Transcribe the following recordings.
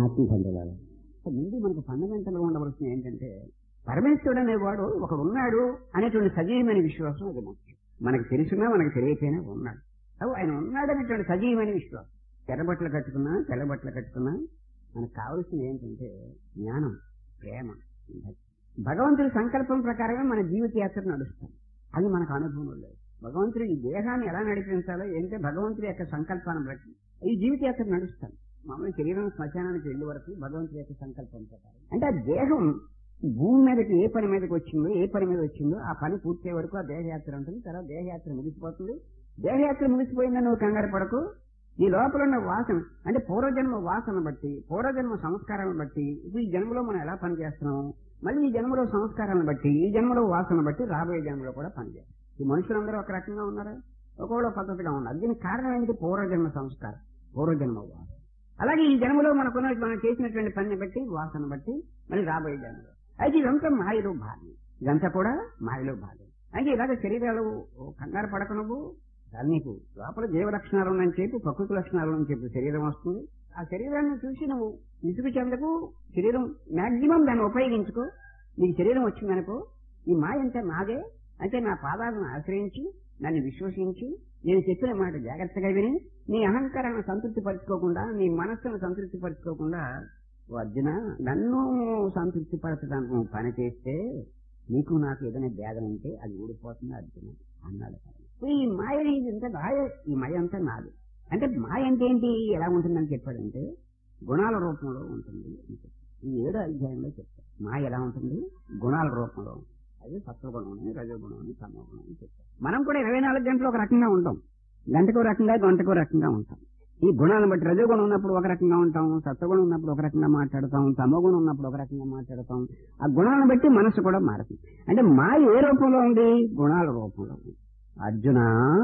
ఆత్మబంధువులారా ముందు మనకు ఫండమెంటల్ గా ఉండవలసిన ఏంటంటే పరమేశ్వరుడు అనేవాడు ఒకడు ఉన్నాడు అనేటువంటి సజీవమైన విశ్వాసం అది ముఖ్యం మనకు తెలిసినా మనకు తెలియకపోయినా ఉన్నాడు అవు ఆయన ఉన్నాడు అనేటువంటి సజీవమైన విశ్వాసం తెల్లబట్టలు కట్టుకున్నా తెల్లబట్టలు కట్టుకున్నా మనకు కావలసింది ఏంటంటే జ్ఞానం ప్రేమ భక్తి. భగవంతుడి సంకల్పం ప్రకారమే మన జీవిత యాత్ర నడుస్తాం అది మనకు అనుభవం లేదు భగవంతుడు ఈ దేహాన్ని ఎలా నడిపించాలో ఏంటంటే భగవంతుడి యొక్క సంకల్పాన్ని బట్టి ఈ జీవిత యాత్ర నడుస్తాం మామూలు శరీరం శ్మశానానికి వెళ్ళే వరకు భగవంతుడి యొక్క సంకల్పం ప్రకారం అంటే ఆ దేహం భూమి మీదకి ఏ పని మీదకి వచ్చిందో ఏ పని మీద వచ్చిందో ఆ పని పూర్తయ్యే వరకు ఆ దేహయాత్ర ఉంటుంది తర్వాత దేహయాత్ర ముగిసిపోతుంది దేహయాత్ర ముగిసిపోయిందని నువ్వు కంగారు పడకు ఈ లోపల ఉన్న వాసన అంటే పూర్వజన్మ వాసన బట్టి పూర్వజన్మ సంస్కారాలను బట్టి ఇప్పుడు ఈ జన్మలో మనం ఎలా పనిచేస్తున్నాం మళ్ళీ ఈ జన్మలో సంస్కారాలను బట్టి ఈ జన్మలో వాసన బట్టి రాబోయే జన్మలో కూడా పనిచేస్తాం ఈ మనుషులందరూ ఒక రకంగా ఉన్నారా ఒకవేళ పద్ధతిగా ఉన్నారు దీనికి కారణం ఏంటి పూర్వజన్మ సంస్కారం పూర్వజన్మ వాసన అలాగే ఈ జన్మలో మనకున్న మనం చేసినటువంటి పనిని బట్టి వాసన బట్టి మళ్ళీ రాబోయే జన్మలో అయితే ఇదంతా మాయలో భాగం ఇదంతా కూడా మాయలో భాగం అయితే ఇలాగ శరీరాలు కంగారు పడక నువ్వు దాన్ని నీకు లోపల జీవ లక్షణాలు ఉన్నాయని చెప్పి ప్రకృతి లక్షణాలు ఉన్నాయని చెప్పి శరీరం వస్తుంది ఆ శరీరాన్ని చూసి నువ్వు విసుగు చెందకు శరీరం మాక్సిమం దాన్ని ఉపయోగించుకో నీకు శరీరం వచ్చిందనుకో ఈ మాయ అంటే నాదే అంటే నా పాదాలను ఆశ్రయించి నన్ను విశ్వసించి నేను చెప్పిన మాట జాగ్రత్తగా విని నీ అహంకారాన్ని సంతృప్తి పరచుకోకుండా నీ మనస్సును సంతృప్తి పరచుకోకుండా ఓ అర్జున నన్ను సంతృప్తి పరచడానికి నువ్వు పని చేస్తే నీకు నాకు ఏదైనా భేదం ఉంటే అది ఊడిపోతుంది అర్జున అన్నాడు ఈ మాయ ఇంత మాయ ఈ మాయ అంతా నాది అంటే మాయ అంటే ఏంటి ఎలా ఉంటుందని చెప్పాడంటే గుణాల రూపంలో ఉంటుంది అని చెప్పాడు. ఈ ఏడో అధ్యాయంలో చెప్తారు మాయ ఎలా ఉంటుంది గుణాల రూపంలో ఉంటుంది. అది సత్వగుణం అని రజోగుణం అని తమోగుణం అని చెప్తారు మనం కూడా ఇరవై నాలుగు గంటలు ఒక రకంగా ఉంటాం గంటకో రకంగా గంటకో రకంగా ఉంటాం ఈ గుణాలను బట్టి రజోగుణం ఉన్నప్పుడు ఒక రకంగా ఉంటాం సత్వగుణం ఉన్నప్పుడు ఒక రకంగా మాట్లాడతాం తమోగుణం ఉన్నప్పుడు ఒక రకంగా మాట్లాడతాం ఆ గుణాలను బట్టి మనసు కూడా మారుతుంది అంటే మాయ ఏ రూపంలో ఉంది గుణాల రూపంలో ఉంది అర్జున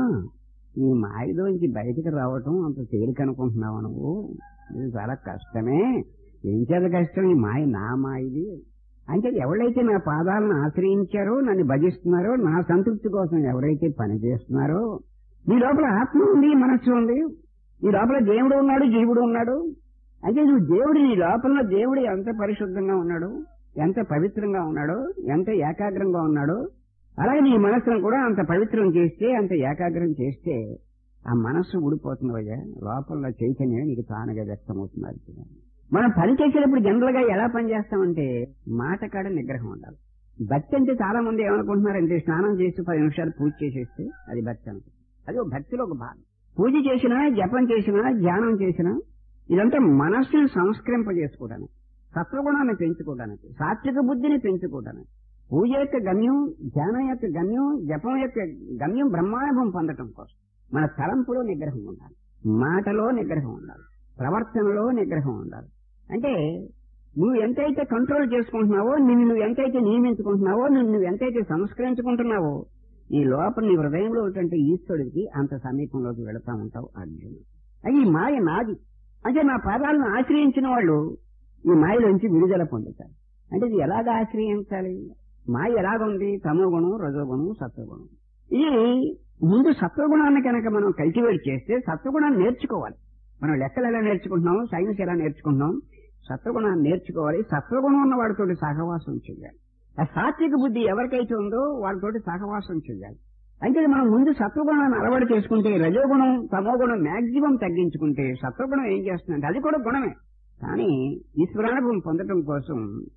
ఈ మాయలోంచి బయటికి రావటం అంత తేలిక అనుకుంటున్నావు నువ్వు ఇది చాలా కష్టమే ఏం చేత కష్టం ఈ మాయ నా మాయది అంటే ఎవరైతే నా పాదాలను ఆశ్రయించారో నన్ను భజిస్తున్నారో నా సంతృప్తి కోసం ఎవరైతే పని చేస్తున్నారో నీ లోపల ఆత్మ ఉంది మనస్సు ఉంది నీ లోపల దేవుడు ఉన్నాడు జీవుడు ఉన్నాడు అంటే నువ్వు దేవుడు నీ లోపల దేవుడు ఎంత పరిశుద్ధంగా ఉన్నాడు ఎంత పవిత్రంగా ఉన్నాడో ఎంత ఏకాగ్రంగా ఉన్నాడో అలాగే నీ మనస్సును కూడా అంత పవిత్రం చేస్తే అంత ఏకాగ్రం చేస్తే ఆ మనస్సు ఊడిపోతుంది అయ్యా లోపల చైతన్యం నీకు తానుగా వ్యక్తమవుతుంది అర్జున. మనం పని చేసేటప్పుడు జనరల్ గా ఎలా పని చేస్తామంటే మాట కాడ నిగ్రహం ఉండాలి భక్తి అంటే చాలా మంది ఏమనుకుంటున్నారంటే స్నానం చేసి పది నిమిషాలు పూజ చేసేస్తే అది భక్తి అనుకుంటారు అది ఒక భక్తిలో ఒక భాగం పూజ చేసినా జపం చేసినా ధ్యానం చేసినా ఇదంతా మనస్సును సంస్కరింపజేసుకోవడానికి సత్వగుణాన్ని పెంచుకోవడానికి సాత్విక బుద్ధిని పెంచుకోవడానికి పూజ యొక్క గమ్యం ధ్యానం యొక్క గమ్యం జపం యొక్క గమ్యం బ్రహ్మానుభవం పొందటం కోసం మన తలంపులో నిగ్రహం ఉండాలి మాటలో నిగ్రహం ఉండాలి ప్రవర్తనలో నిగ్రహం ఉండాలి అంటే నువ్వు ఎంతైతే కంట్రోల్ చేసుకుంటున్నావో నిన్ను నువ్వు ఎంతైతే నియమించుకుంటున్నావో నిన్ను నువ్వు ఎంతైతే సంస్కరించుకుంటున్నావో ఈ లోపల నీ హృదయంలో ఉన్నటువంటి ఈశ్వరుడికి అంత సమీపంలోకి వెళతా ఉంటావు అర్జును అది ఈ మాయ నాది అంటే నా పాదాలను ఆశ్రయించిన వాళ్ళు ఈ మాయలోంచి విడుదల పొందుతారు అంటే ఇది ఎలాగ ఆశ్రయించాలి మాయ ఎలాగుంది తమో గుణం రజోగుణం సత్వగుణం ఇది ముందు సత్వగుణాన్ని కనుక మనం కల్టివేట్ చేస్తే సత్వగుణాన్ని నేర్చుకోవాలి మనం లెక్కలు ఎలా నేర్చుకుంటున్నాం సైన్స్ ఎలా నేర్చుకుంటున్నాం సత్వగుణాన్ని నేర్చుకోవాలి సత్వగుణం ఉన్న వాడితోటి సహవాసం చేయాలి ఆ సాత్విక బుద్ధి ఎవరికైతే ఉందో వాళ్ళతోటి సహవాసం చేయాలి అంటే మనం ముందు సత్వగుణాన్ని అలవాటు చేసుకుంటే రజోగుణం తమోగుణం మాక్సిమం తగ్గించుకుంటే సత్వగుణం ఏం చేస్తుందంటే అది కూడా గుణమే కానీ ఈశ్వరానుభవం పొందటం కోసం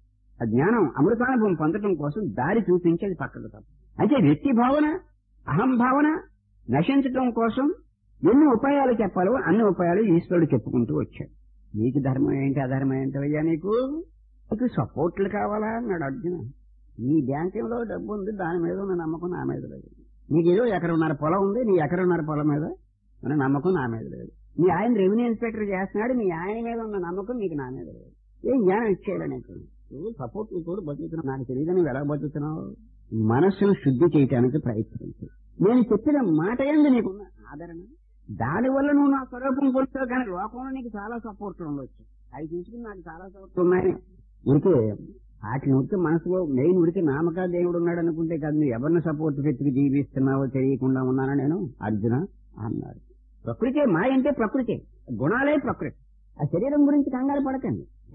ఆ జ్ఞానం అమృతానుభవం పొందటం కోసం దారి చూపించేది పక్కకు తప్ప అయితే వ్యక్తి భావన అహం భావన నశించటం కోసం ఎన్ని ఉపాయాలు చెప్పాలో అన్ని ఉపాయాలు ఈశ్వరుడు చెప్పుకుంటూ వచ్చాడు నీకు ధర్మం ఏంటి అధర్మం ఏంటి అయ్యా నీకు నీకు సపోర్ట్లు కావాలా అన్నాడు అర్జున నీ బ్యాంకులో డబ్బు ఉంది దాని మీద ఉన్న నమ్మకం నా మీద లేదు నీకు ఏదో ఎకరున్నర పొలం ఉంది నీ ఎకరున్నర పొలం మీద ఉన్న నమ్మకం నా మీద లేదు మీ ఆయన రెవెన్యూ ఇన్స్పెక్టర్ చేస్తున్నాడు మీ ఆయన మీద ఉన్న నమ్మకం నీకు నా మీద లేదు ఏం జ్ఞానం ఇచ్చేయాలి నీకు నువ్వు సపోర్ట్ కూడా బతుకుతున్నావు నాకు తెలియదు నువ్వు ఎలా బతుకుతున్నావు మనస్సును శుద్ధి చేయడానికి ప్రయత్నించు నేను చెప్పిన మాట ఏంది నీకున్న ఆదరణ దానివల్ల నువ్వు నా స్వరూపం పొందుతావు కానీ లోకంలో నీకు చాలా సపోర్ట్ ఉండొచ్చు అవి తీసుకుని నాకు చాలా సపోర్ట్ ఉన్నాయి ఉడికే వాటిని ఉడికి మనసులో మెయిన్ ఉడికి నామకా దేవుడు ఉన్నాడు అనుకుంటే కాదు నువ్వు ఎవరిని సపోర్ట్ పెట్టుకు జీవిస్తున్నావో తెలియకుండా ఉన్నానా నేను అర్జున అన్నాడు ప్రకృతే మాయ అంటే ప్రకృతే గుణాలే ప్రకృతి ఆ శరీరం గురించి కంగారు పడకండి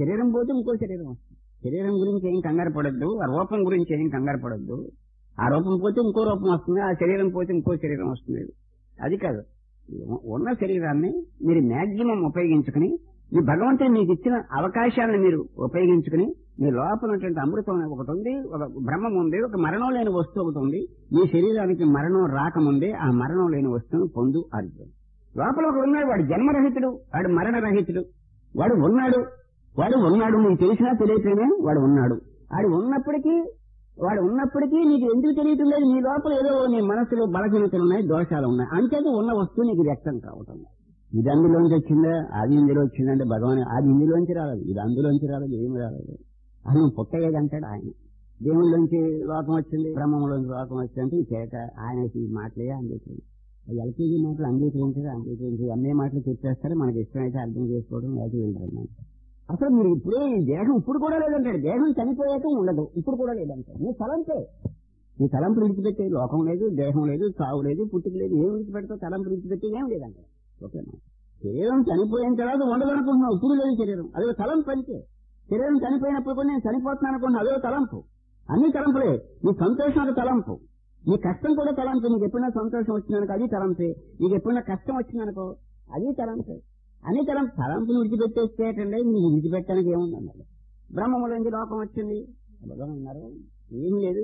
శరీరం పోతే ఇంకో శరీరం వస్తుంది శరీరం గురించి ఏం కంగారు పడద్దు ఆ రూపం గురించి ఏం కంగారు పడద్దు ఆ రూపం పోతే ఇంకో రూపం వస్తుంది ఆ శరీరం పోతే ఇంకో శరీరం వస్తుంది అది కాదు ఉన్న శరీరాన్ని మీరు మ్యాక్సిమం ఉపయోగించుకుని ఈ భగవంతుడు మీకు ఇచ్చిన అవకాశాలను మీరు ఉపయోగించుకుని మీ లోపల ఉన్నటువంటి అమృతం ఒకటి ఉంది ఒక బ్రహ్మం ఉంది ఒక మరణం లేని వస్తువు ఒకటి ఉంది ఈ శరీరానికి మరణం రాకముందే ఆ మరణం లేని వస్తువును పొందు అర్థం లోపల ఒకడు ఉన్నాడు వాడు జన్మరహితుడు వాడు మరణరహితుడు వాడు ఉన్నాడు వాడు ఉన్నాడు నీకు తెలిసినా తెలియకపోయినా వాడు ఉన్నాడు వాడు ఉన్నప్పటికీ వాడు ఉన్నప్పటికీ నీకు ఎందుకు తెలియటం లేదు నీ లోపల ఏదో నీ మనసులో బలహీనతలు ఉన్నాయి దోషాలు ఉన్నాయి అంతేత ఉన్న వస్తువు నీకు వ్యక్తం కావటం ఇది అందులోంచి వచ్చిందా అది ఇందులో వచ్చిందంటే భగవాన్ అది ఇందులోంచి రాలేదు ఇది అందులోంచి రాలేదు ఏమి రాలేదు అది నువ్వు పుట్టయ్యేది అంటాడు ఆయన దేవుళ్ళలోంచి లోకం వచ్చింది బ్రహ్మంలోంచి లోకం వచ్చింది అంటే ఈ చేత ఆయన ఈ మాటలే అంగీకరించారు ఎల్కేజీ మాటలు అంగీకరించదు అంగీకరించదు అన్నీ మాటలు చెప్పేస్తారు మనకి ఇష్టమైతే అర్థం చేసుకోవడం లేకపోతే వెళ్ళడం అసలు మీరు ఇప్పుడే ఈ దేహం ఇప్పుడు కూడా లేదంటాడు దేహం చనిపోయాక ఉండదు ఇప్పుడు కూడా లేదంటాడు నీ తలంపే నీ తలంపు విడిచిపెట్టే లోకం లేదు దేహం లేదు సాగు లేదు పుట్టుక లేదు ఏం విడిచిపెడతావు తలంపు విడిచిపెట్టి ఏం లేదంటాడు ఓకేనా శరీరం చనిపోయిన తర్వాత ఉండదు అనుకుంటున్నావు ఇప్పుడు లేదు శరీరం అదే తలంపు అంతే శరీరం చనిపోయినప్పుడు కూడా నేను చనిపోతున్నాను అనుకుంటున్నా అదే తలంపు అన్ని తలంపులే నీ సంతోషం ఒక తలంపు నీ కష్టం కూడా తలంపు నీకు ఎప్పుడైనా సంతోషం వచ్చిందనుకో అది తలంపే నీకు ఎప్పుడైనా కష్టం వచ్చిందనుకో అది తలంపే అన్ని తలం తలంపుని విడిచిపెట్టేస్తేటండి నీకు విడిచిపెట్టడానికి ఏముంది అన్నారు బ్రహ్మములోంచి లోకం వచ్చింది భగవాన్ అన్నారు ఏం లేదు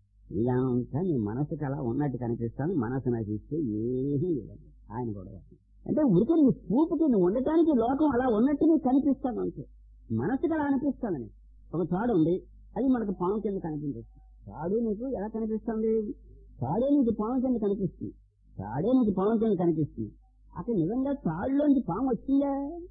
ఇదంతా నీ మనసుకి అలా ఉన్నట్టు కనిపిస్తాను మనసు నశిస్తే ఏమీ లేదు ఆయన కూడా అంటే ఉరికి నీ చూపుకి నువ్వు ఉండటానికి లోకం అలా ఉన్నట్టు నీకు కనిపిస్తాను అంతే మనసుకి అలా అనిపిస్తానని ఒక తాడు ఉంది అది మనకు పాము కింద కనిపించదు తాడు నీకు ఎలా కనిపిస్తుంది తాడే నీకు పాము కింద కనిపిస్తుంది తాడే నీకు పాము కింద కనిపిస్తుంది అక్కడ నిజంగా తాడులోంచి పాము వచ్చిందా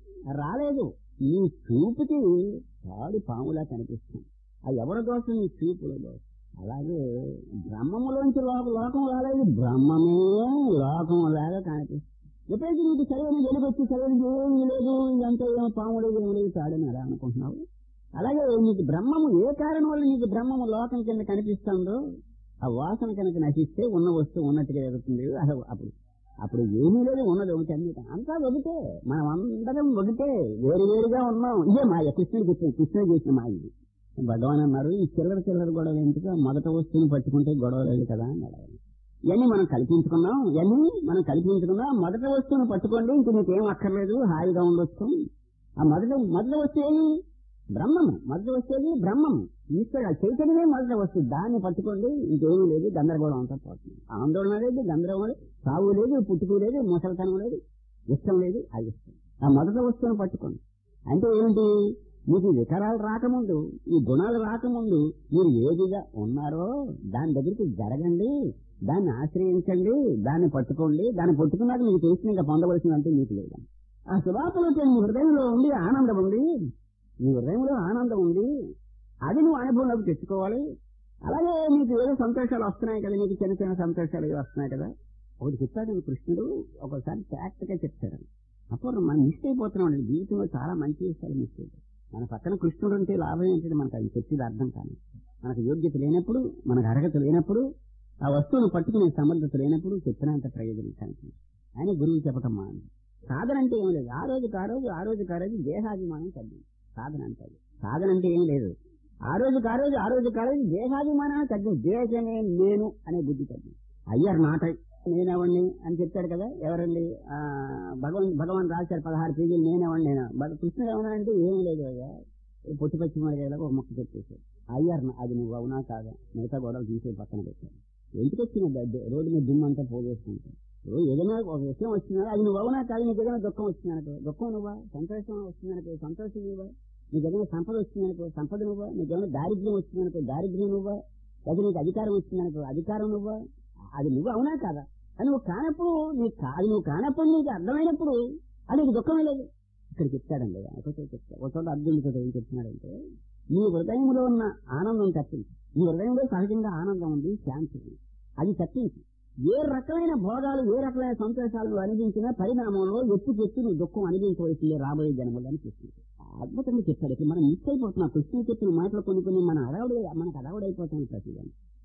రాలేదు నీ చూపుకి తాడు పాములా కనిపిస్తుంది అది ఎవరి దోషం నీ చూపుల దోషం అలాగే బ్రహ్మములోంచి లోక లోకం రాలేదు బ్రహ్మమే లోకం లాగా కనిపిస్తుంది ఎప్పుడైతే నీకు చదివిన వెలుగొచ్చి చదివిన ఏమీ లేదు ఇదంతా ఏమో పాము లేదు ఏమి లేదు తాడని అలా అనుకుంటున్నావు అలాగే నీకు బ్రహ్మము ఏ కారణం వల్ల నీకు బ్రహ్మము లోకం కింద కనిపిస్తుందో ఆ వాసన కనుక నశిస్తే ఉన్న వస్తువు ఉన్నట్టుగా జరుగుతుంది అసలు అప్పుడు అప్పుడు ఏమీ లేదు ఉన్నది ఒకటి అన్ని అంతా ఒకటే మనం అందరం ఒకటే వేరు వేరుగా ఉన్నాం ఇదే మాయ కృష్ణుడు చెప్పాడు కృష్ణుడు చేసిన మాయ ఇది భగవాన్ అన్నారు ఈ చిల్లర చిల్లర గొడవలు ఎందుకు మొదట వస్తువుని పట్టుకుంటే గొడవ లేదు కదా అన్నాడు ఆయన. ఇవన్నీ మనం కల్పించుకున్నాం ఇవన్నీ మనం కల్పించుకున్నాం మొదట వస్తువుని పట్టుకోండి ఇంక మీకు ఏం అక్కర్లేదు హాయిగా ఉండొచ్చు ఆ మొదట మొదటి వస్తువు ఏమి బ్రహ్మము మొదటి వస్తువు బ్రహ్మము ఈశ్వరుడు ఆ చైతన్యమే మొదటి వస్తువు దాన్ని పట్టుకోండి ఇంకేమీ లేదు గందరగోళం అంతా పోతుంది ఆందోళన లేదు గందరగోళం లేదు సాగు లేదు పుట్టుకు లేదు ముసలితనం లేదు ఇష్టం లేదు అది ఇష్టం ఆ మొదటి వస్తువుని పట్టుకోండి అంటే ఏమిటి మీకు ఈ వికారాలు రాకముందు ఈ గుణాలు రాకముందు మీరు ఏదిగా ఉన్నారో దాని దగ్గరికి జరగండి దాన్ని ఆశ్రయించండి దాన్ని పట్టుకోండి దాన్ని పట్టుకున్నాక మీకు తెలిసిన ఇంకా పొందవలసిందంటే మీకు లేదు ఆ శుభాపలో మీ హృదయంలో ఉండి ఆనందం ఉంది నీ హృదయంలో ఆనందం ఉంది అది నువ్వు అనుభవంలోకి తెచ్చుకోవాలి అలాగే నీకు ఏదో సంతోషాలు వస్తున్నాయి కదా నీకు చిన్న చిన్న సంతోషాలు ఏవో వస్తున్నాయి కదా ఒకటి చెప్పాడు కృష్ణుడు ఒకసారి ఫ్యాక్ట్ గా చెప్తాడు అప్పుడు మనం మిస్ అయిపోతున్నాం అండి జీవితంలో చాలా మంచి విషయాలు మిస్ అయిపోతాం మన పక్కన కృష్ణుడు ఉంటే లాభం ఏంటంటే మనకు అది చెప్పేది అర్థం కాదు మనకు యోగ్యత లేనప్పుడు మనకు అర్హత లేనప్పుడు ఆ వస్తువును పట్టుకునే సమర్థత లేనప్పుడు చెప్పినంత ప్రయోజనం కనిపించింది ఆయన గురువు చెప్పటం మానండి సాధన అంటే ఏం లేదు ఆ రోజుకి ఆ రోజు ఆ రోజుకి ఆ రోజు దేహాభిమానం తగ్గింది సాధన అంటే అది. సాధన అంటే ఏం లేదు ఆ రోజుకి ఆ రోజు ఆ రోజుకి ఆ రోజు దేహాభిమానాన్ని తగ్గింది దేశమే నేను అనే బుద్ధి తగ్గింది అయ్యారు నాట నేనెవండి అని చెప్పాడు కదా ఎవరండి ఆ, భగవాన్ భగవాన్ రాశారు పదహారు పేజీలు నేనెవండి నేను బట్ కృష్ణుడు ఏమన్నా అంటే ఏం లేదు అయ్యా ఈ పొట్టి పచ్చి మరిగేలాగా ఒక మొక్క చెప్పేశాడు అయ్యారు నా- అది నువ్వు అవునా కాదా మిగతా గొడవలు తీసే పక్కన పెట్టాను ఎందుకు వచ్చిన రోడ్డు మీద దుమ్ము అంతా పోగేసుకుంటాను ఇప్పుడు ఏదైనా ఒక విషయం వచ్చినా అది నువ్వు అవునా కాదు నీకు ఏదైనా దుఃఖం వచ్చిందనుకో దుఃఖం నువ్వా సంతోషం వచ్చిందనుకో సంతోషం నువ్వా నీకు ఏదైనా సంపద వచ్చిందనుకో సంపద నువ్వా నీకు ఏమైనా దారిద్ర్యం వచ్చిందనుకో దారిద్ర్యం నువ్వా లేదా నీకు అధికారం వచ్చిందనుకో అధికారం నువ్వా అది నువ్వు అవునా కాదా అది నువ్వు కానప్పుడు నీకు కాదు నువ్వు కానప్పుడు నీకు అర్థమైనప్పుడు అది నీకు దుఃఖమే లేదు ఇక్కడ చెప్తాడండి ఒకటే చెప్తాడు ఒక చోట అర్జునుడితో ఏం చెప్తున్నాడంటే నీ హృదయంలో ఉన్న ఆనందం తప్పించి నీ హృదయంలో సహజంగా ఆనందం ఉంది శాంతి ఉంది అది తప్పించి ఏ రకమైన భోగాలు ఏ రకమైన సంతోషాలు నువ్వు అనుభవించినా పరిణామంలో ఎత్తు చెట్టు నువ్వు దుఃఖం అనుభవించవలసిందే రాబోయే జన్మలో అని చెప్తుంది అద్భుతంగా చెప్పాడు ఇక్కడ మనం మిస్ అయిపోతున్నాం కృష్ణ చెప్పిన మాటలు కొన్ని కొన్ని మన అడవుడు మనకు అడవుడైపోతాం ప్రతిదాన్ని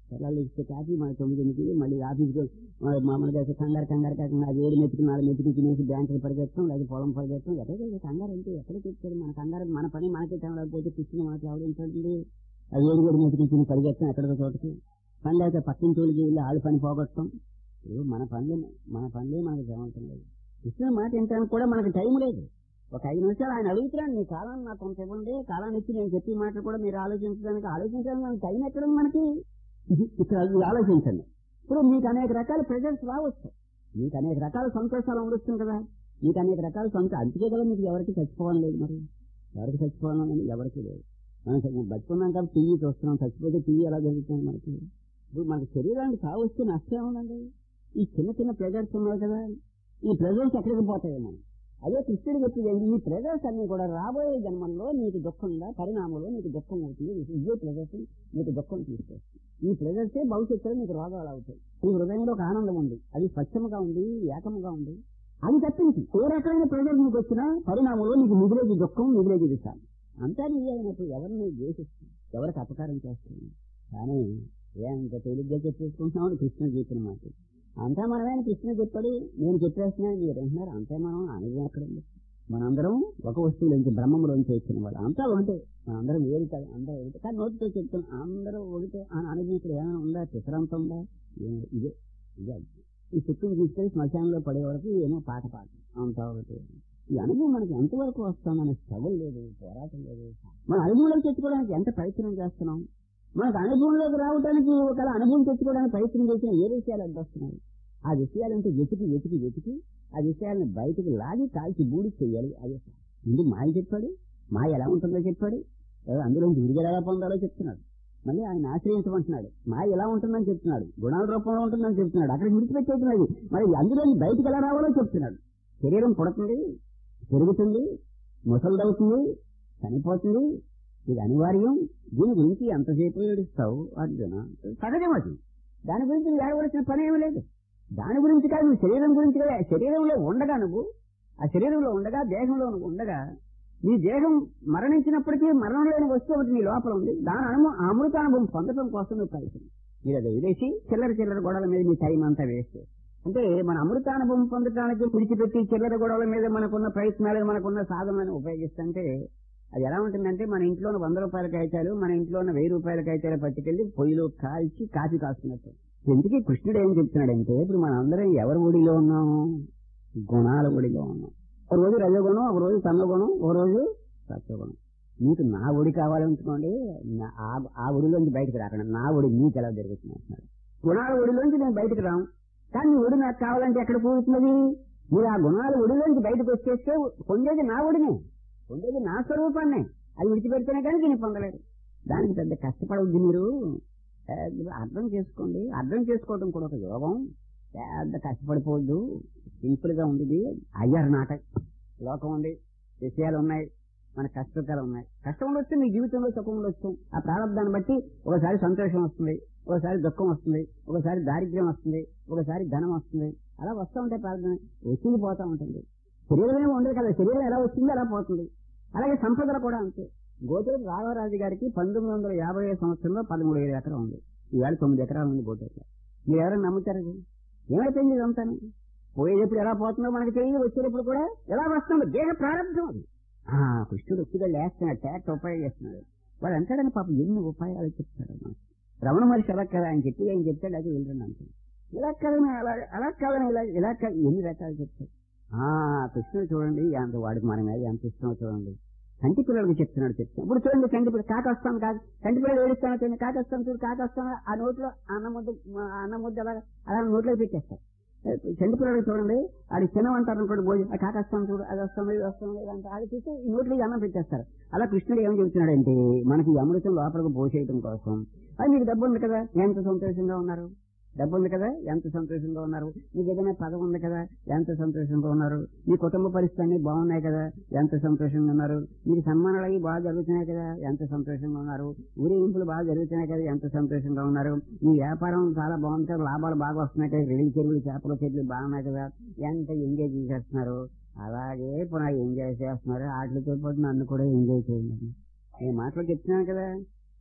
పిల్లలు ఇస్తే కాఫీ మన తొమ్మిదింటికి మళ్ళీ ఆఫీస్కి మా- మామూలుగా అయితే కంగారు కంగారు కాకుండా అది ఏడు మెతుకు నాలుగు మెతుకు తినేసి బ్యాంకులు పరిగెత్తడం లేదా పొలం పరిగెత్తడం ఎక్కడికి కంగారు అంటే ఎక్కడికి తెచ్చారు మన కంగారు మన పని మనకే తెలవకపోతే కూర్చుని మనకి ఎవరించండి అది ఏడు ఏడు మెతుకు తిని పరిగెత్తడం ఎక్కడికో చోటకి పని లేకపోతే పక్కింటి వాళ్ళకి వెళ్ళి ఆళ్ళు పని పోగొట్టడం ఇప్పుడు మన పనులే మన పనులే మనకు జరగటం లేదు ఇచ్చిన మాట వినడానికి కూడా మనకు టైం లేదు ఒక ఐదు నిమిషాలు ఆయన అడుగుతున్నాను మీ కాలాన్ని నాకు కొంత ఇవ్వండి కాలాన్ని ఇచ్చి నేను చెప్పే మాటలు కూడా మీరు ఆలోచించడానికి ఆలోచించడానికి మనకి టైం ఎక్కడ ఉంది మనకి ఇది ఇక్కడ మీరు ఆలోచించండి ఇప్పుడు మీకు అనేక రకాల ప్రెజర్స్ రావచ్చు మీకు అనేక రకాల సంతోషాలు ఉండొచ్చు కదా మీకు అనేక రకాల సంతోషం అందుకే కదా మీకు ఎవరికి చచ్చిపోవాలి లేదు మరి ఎవరికి చచ్చిపోవాలని ఎవరికి లేదు మనం చ- బతుకున్నాం కాబట్టి టీవీ చూస్తున్నాం చచ్చిపోతే టీవీ ఎలా జరుగుతుంది మనకి ఇప్పుడు మనకి శరీరానికి సావస్తే నష్టం ఉందండి ఈ చిన్న చిన్న ప్రెజర్స్ ఉన్నాయి కదా ఈ ప్రెజర్స్ ఎక్కడికి పోతాయి మనం అదే కృష్ణుడు చెప్పింది ఈ ప్రెజర్స్ అన్ని కూడా రాబోయే జన్మల్లో నీకు దుఃఖంగా పరిణామంలో నీకు దుఃఖం అవుతుంది ఇదే ప్రెజర్స్ నీకు దుఃఖం తీసుకొస్తుంది ఈ ప్రెజర్సే భవిష్యత్తులో నీకు రోగాలు అవుతాయి ఈ హృదయంలో ఒక ఆనందం ఉంది అది స్వచ్ఛముగా ఉంది ఏకముగా ఉంది అది తప్పించి ఏ రకమైన ప్రెజర్ నీకు వచ్చినా పరిణామంలో నీకు మిగిలేది దుఃఖం మిగిలేది విషాలు అంతా నీ అయినప్పుడు ఎవరిని ద్వేషిస్తుంది ఎవరికి అపకారం చేస్తుంది కానీ ఎంత తేలిగ్గా చెప్పేసుకుంటున్నామని కృష్ణుడు చెప్పిన మాట అంతా మనమే అని కృష్ణుడు చెప్పాడు నేను చెప్పేస్తున్నా మీరు అంటున్నారు అంతే మనం అనేది ఎక్కడ ఉంది మనందరం ఒక వస్తువు నుంచి బ్రహ్మంలోంచి వచ్చిన వాళ్ళు అంతా ఒకటే మనందరం వేరు కాదు అందరూ ఒకటే కానీ నోటితో చెప్తున్నాం అందరూ ఒకటే అని అనేది ఇక్కడ ఏమైనా ఉందా చిత్రంత ఉందా ఏ- ఇదే ఇదే అది. ఈ చుట్టూ తీసుకెళ్లి శ్మశానంలో పడే వరకు ఏమో పాట పాట అంతా ఒకటి ఈ అనుభవం మనకి ఎంతవరకు వస్తామనే స్ట్రగుల్ లేదు పోరాటం లేదు మన అనుభవంలోకి తెచ్చుకోవడానికి ఎంత ప్రయత్నం చేస్తున్నాం మనకు అనుభవంలోకి రావడానికి ఒకవేళ అనుభవం తెచ్చుకోవడానికి ప్రయత్నం చేసిన ఏ విషయాలు అడ్డొస్తున్నాయి ఆ విషయాలంటే వెతికి వెతికి వెతికి ఆ విషయాలను బయటకు లాగి కాల్చి బూడి చేయాలి అదే ముందు మాయ చెప్పాడు మాయ ఎలా ఉంటుందో చెప్పాడు ఏ, అందులోంచి విడుదల ఎలా పొందాలో చెప్తున్నాడు మళ్ళీ ఆయన ఆశ్రయించమంటున్నాడు మాయ ఎలా ఉంటుందని చెప్తున్నాడు గుణాల రూపంలో ఉంటుందని చెప్తున్నాడు అక్కడ విడిచిపెట్టేస్తున్నది మరి అందులోని బయటకు ఎలా రావాలో చెప్తున్నాడు శరీరం పుడుతుంది పెరుగుతుంది ముసలిదవుతుంది చనిపోతుంది ఇది అనివార్యం దీని గురించి ఎంతసేపు ఏడుస్తావు అర్జున సహజం అది దాని గురించి నువ్వు ఏడవలసిన పని ఏమీ లేదు దాని గురించి కాదు నువ్వు శరీరం గురించి కదా శరీరంలో ఉండగా నువ్వు ఆ శరీరంలో ఉండగా దేహంలో నువ్వు ఉండగా నీ దేహం మరణించినప్పటికీ మరణం లేని వస్తువు ఒకటి నీ లోపల ఉంది దాని అనుభవం ఆ అమృతానుభవం పొందడం కోసం నువ్వు ప్రయత్నం మీరు అది వదిలేసి చిల్లర చిల్లర గొడవల మీద నీ టైం అంతా వేస్ట్ అంటే మన అమృతానుభవం పొందడానికి విడిచిపెట్టి చిల్లర గొడవల మీద మనకున్న ప్రయత్నాలు మనకున్న సాధనలను ఉపయోగిస్తుంటే అది ఎలా ఉంటుందంటే మన ఇంట్లో ఉన్న వంద రూపాయల కాగితాలు మన ఇంట్లో ఉన్న వెయ్యి రూపాయల కాగితాలు పట్టుకెళ్లి పొయ్యిలో కాల్చి కాఫీ కాస్తున్నట్టు ఎందుకు కృష్ణుడు ఏం చెప్తున్నాడంటే ఇప్పుడు మనం అందరం ఎవరి ఒడిలో ఉన్నాము గుణాల ఒడిలో ఉన్నాం ఒక రోజు రజోగుణం ఒక రోజు తమగుణం ఒక రోజు సత్వగుణం మీకు నా ఒడి కావాలనుకోండి నా- ఆ- ఆ ఒడిలోంచి బయటకు రాకండి నా ఒడి మీకు ఎలా జరుగుతుంది అంటున్నాడు గుణాల ఒడిలోంచి నేను బయటకు రాను కానీ ఈ ఒడి నాకు కావాలంటే ఎక్కడ పోతున్నది మీరు ఆ గుణాల ఒడిలోంచి బయటకు వచ్చేస్తే పొందేది నా ఒడినే పొందేది నా స్వరూపాన్నే అది విడిచిపెడితేనే కానీ దీన్ని పొందలేరు దానికి పెద్ద కష్టపడవద్దు మీరు పెద్ద అర్థం చేసుకోండి అర్థం చేసుకోవడం కూడా ఒక యోగం పెద్ద కష్టపడిపోవద్దు సింపుల్ గా ఉంది ఇది అయ్యారు నాటక్ లోకం ఉంది విషయాలు ఉన్నాయి మన కష్టకాలు ఉన్నాయి కష్టం ఉండొచ్చు మీ జీవితంలో సుఖం ఉండొచ్చు ఆ ప్రారంభాన్ని బట్టి ఒకసారి సంతోషం వస్తుంది ఒకసారి దుఃఖం వస్తుంది ఒకసారి దారిద్ర్యం వస్తుంది ఒకసారి ధనం వస్తుంది అలా వస్తూ ఉంటాయి ప్రార్థన వచ్చింది పోతా ఉంటుంది శరీరమే ఉండదు కదా శరీరం ఎలా వస్తుంది అలా పోతుంది అలాగే సంపదలు కూడా అంతే గోతులకు రాఘవరాజు గారికి పంతొమ్మిది వందల యాభై ఐదు సంవత్సరంలో పదమూడు వేల ఎకరం ఉంది ఈవేళ తొమ్మిది ఎకరాలు ఉంది గోతులకు మీరు ఎవరైనా నమ్ముతారు ఇది? ఏమైపోయింది ఇదంతాను పోయేటప్పుడు ఎలా పోతుందో మనకి తెలియదు వచ్చేటప్పుడు కూడా ఎలా వస్తుందో దేహ ప్రారంభం అది ఆ, కృష్ణుడు వచ్చిగా లేస్తున్నాడు ట్యాక్ట్ ఉపాయం చేస్తున్నాడు వాడు అంటాడని పాపం ఎన్ని ఉపాయాలు చెప్తాడు మనకి. రమణ మనిషి అలా కదా ఆయన చెప్పి ఆయన చెప్తాడు అది వెళ్ళండి అంటాడు ఇలా కాదని అలా అలా కాదని ఇలా ఇలా కాదు ఎన్ని రకాలు చెప్తాడు ఆ కృష్ణుడు చూడండి ఎంత వాడికి మన మీద ఎంత ఇష్టమో చూడండి కంటి పిల్లలకి చెప్తున్నాడు చెప్తాను ఇప్పుడు చూడండి కంటి పిల్లలు కాక వస్తాను కాదు కంటి పిల్లలు ఏడుస్తాను చూడండి కాక వస్తాను చూడు కాక వస్తాను ఆ నోట్లో అన్న ముద్ద ఆ అన్న ముద్ద అలా అలా నోట్లోకి పెట్టేస్తారు చంటి పిల్లలకి చూడండి అది తినమంటారు అనుకోండి భోజనం ఆ కాక వస్తాను చూడు అది వస్తాను ఇది వస్తాను ఇది అంటే అది చూసి ఈ నోట్లో ఈ అన్నం పెట్టేస్తారు అలా కృష్ణుడు ఏం చెబుతున్నాడంటే మనకి ఈ అమృతం లోపలికి పోసేయడం కోసం అది మీకు డబ్బు ఉంది కదా ఎంత సంతోషంగా ఉన్నారు డబ్బు ఉంది కదా ఎంత సంతోషంగా ఉన్నారు మీకు ఏదైనా పదవి ఉంది కదా ఎంత సంతోషంగా ఉన్నారు మీ కుటుంబ పరిస్థితి అన్ని బాగున్నాయి కదా ఎంత సంతోషంగా ఉన్నారు మీకు సన్మానాలు అవి బాగా జరుగుతున్నాయి కదా ఎంత సంతోషంగా ఉన్నారు ఊరేగింపులు బాగా జరుగుతున్నాయి కదా ఎంత సంతోషంగా ఉన్నారు మీ వ్యాపారం చాలా బాగుంది కదా లాభాలు బాగా వస్తున్నాయి కదా రేణి చెరువులు చేపల చెట్లు బాగున్నాయి కదా ఎంత ఎంజాయ్ చేసేస్తున్నారు అలాగే పునః ఎంజాయ్ చేస్తున్నారు వాటితో పాటు నన్ను కూడా ఎంజాయ్ చేయండి నేను మాటలు చెప్తున్నాను కదా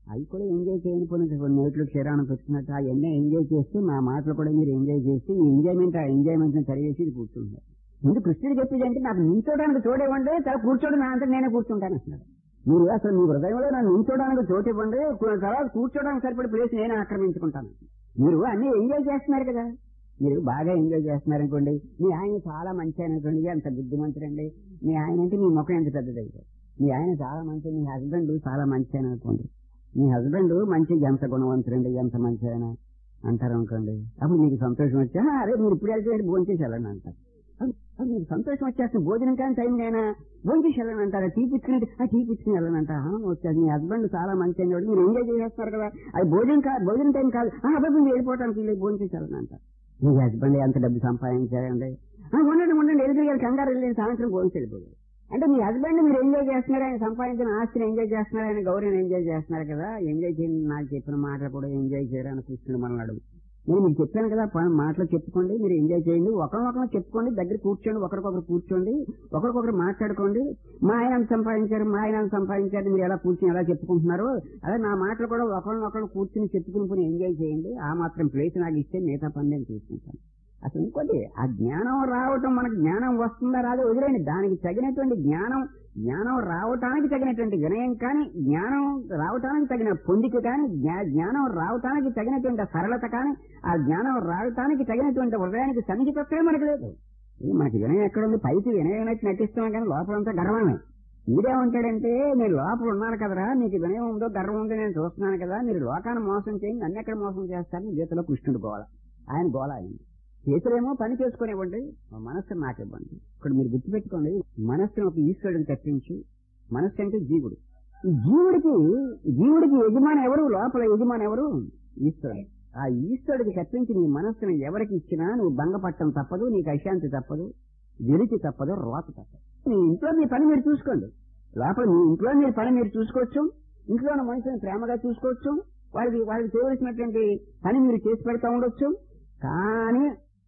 అవి కూడా ఎంజాయ్ చేయని కొన్ని కొన్ని నోట్లు క్షీరాన్ని పెట్టుకున్నట్టు అవన్నీ ఎంజాయ్ చేస్తూ నా మాటలు కూడా మీరు ఎంజాయ్ చేస్తూ ఈ ఎంజాయ్మెంట్ ఆ ఎంజాయ్మెంట్ చదివేసి ఇది కూర్చుంటారు ముందు కృష్ణుడు చెప్పేది అంటే నాకు నించోడానికి చోటివ్వండి తర్వాత కూర్చోడు నా అంతా నేనే కూర్చుంటాను అంటున్నాడు మీరు అసలు మీ హృదయంలో నన్ను నించోడానికి చోటు ఇవ్వండి కు- తర్వాత కూర్చోడానికి సరిపడే ప్లేస్ నేనే ఆక్రమించుకుంటాను మీరు అన్ని ఎంజాయ్ చేస్తున్నారు కదా మీరు బాగా ఎంజాయ్ చేస్తున్నారు అనుకోండి మీ ఆయన చాలా మంచి ఆయన అనుకోండి అంత బుద్ధిమంతుడండి మీ ఆయన అంటే మీ ముఖం ఎంత పెద్దదైతే మీ ఆయన చాలా మంచి మీ హస్బెండ్ చాలా మంచి ఆయన అనుకోండి మీ హస్బెండ్ మంచి ఎంత గుణవంతుడండి ఎంత మంచి ఆయన అంటారు అనుకోండి అప్పుడు మీకు సంతోషం వచ్చా "ఆ, అరే మీరు ఇప్పుడు వెళ్తే భోజనం చేసి వెళ్ళండి అంటారు అప్పుడు- అప్పుడు మీకు సంతోషం వచ్చేస్తుంది భోజనం కానీ టైం నేనా భోజనం చేసి వెళ్ళండి అంటారు టీ పుచ్చుకుని ఆ టీ పుచ్చుకుని వెళ్ళండి అంట వచ్చేది మీ హస్బెండ్ చాలా మంచి అని మీరు ఎంజాయ్ చేసేస్తారు కదా అది భోజనం కాదు భోజనం టైం కాదు ఆ అబ్బాయి మీరు వెళ్ళిపోవడానికి వీళ్ళు భోజనం చేసి వెళ్ళండి అంటారు మీ హస్బెండ్ ఎంత డబ్బు సంపాదించారండి "ఆ, ఉండండి ఉండండి వెళ్ళి గారు కంగారు వెళ్ళి సాయంత్రం భోజనం వెళ్ళిపోయారు అంటే మీ హస్బెండ్ మీరు ఎంజాయ్ చేస్తున్నారు ఆయన సంపాదించిన ఆస్తిని ఎంజాయ్ చేస్తున్నారు ఆయన గౌరవం ఎంజాయ్ చేస్తున్నారు కదా ఎంజాయ్ చేయండి నాకు చెప్పిన మాట కూడా ఎంజాయ్ చేయడానికి కృష్ణుడు మనలాడు నేను మీకు చెప్పాను కదా ప- మాటలు చెప్పుకోండి మీరు ఎంజాయ్ చేయండి ఒకరినొకరు చెప్పుకోండి దగ్గర కూర్చోండి ఒకరికొకరు కూర్చోండి ఒకరికొకరు మాట్లాడుకోండి మా ఆయన ఎంత సంపాదించారు మా ఆయన ఎంత సంపాదించారు మీరు ఎలా కూర్చొని ఎలా చెప్పుకుంటున్నారు అదే నా మాటలు కూడా ఒకరినొకరు కూర్చుని చెప్పుకుని పోయి ఎంజాయ్ చేయండి ఆ మాత్రం ప్లేస్ నాకు ఇస్తే మిగతా పని నేను చూసుకుంటాను అసలు ఇంకోటి ఆ జ్ఞానం రావటం మనకు జ్ఞానం వస్తుందా రాదో వదిలేండి దానికి తగినటువంటి జ్ఞానం జ్ఞానం రావటానికి తగినటువంటి వినయం కానీ జ్ఞానం రావటానికి తగిన పొందిక కానీ జ్ఞా- జ్ఞానం రావటానికి తగినటువంటి సరళత కానీ ఆ జ్ఞానం రావటానికి తగినటువంటి హృదయానికి సన్నిహితత్వమే మనకు లేదు ఇది మనకి వినయం ఎక్కడ ఉంది పైకి వినయం నచ్చి నటిస్తున్నాం కానీ లోపలంతా గర్వమే మీరేమంటాడంటే నేను లోపల ఉన్నాను కదరా మీకు వినయం ఉందో గర్వం ఉందో నేను చూస్తున్నాను కదా మీరు లోకాన్ని మోసం చేయండి నన్ను ఎక్కడ మోసం చేస్తారని గీతలో కృష్ణుడు గోల ఆయన గోల అయింది చేతులేమో పని చేసుకునివ్వండి మా మనస్సు నాకు ఇవ్వండి ఇక్కడ మీరు గుర్తుపెట్టుకోండి మనస్సును ఒక ఈశ్వరుడిని తప్పించి మనస్సు అంటే జీవుడు ఈ జీవుడికి జీవుడికి యజమాని ఎవరు లోపల యజమాని ఎవరు ఈశ్వరుడు ఆ ఈశ్వరుడికి తప్పించి నీ మనస్సును ఎవరికి ఇచ్చినా నువ్వు భంగపట్టడం తప్పదు నీకు అశాంతి తప్పదు వెలికి తప్పదు రోత తప్పదు మీ ఇంట్లో మీ పని మీరు చూసుకోండి లోపల మీ ఇంట్లో మీ పని మీరు చూసుకోవచ్చు ఇంట్లో ఉన్న మనుషులను ప్రేమగా చూసుకోవచ్చు వాళ్ళకి వాళ్ళకి చేయవలసినటువంటి పని మీరు చేసి పెడతా ఉండొచ్చు కానీ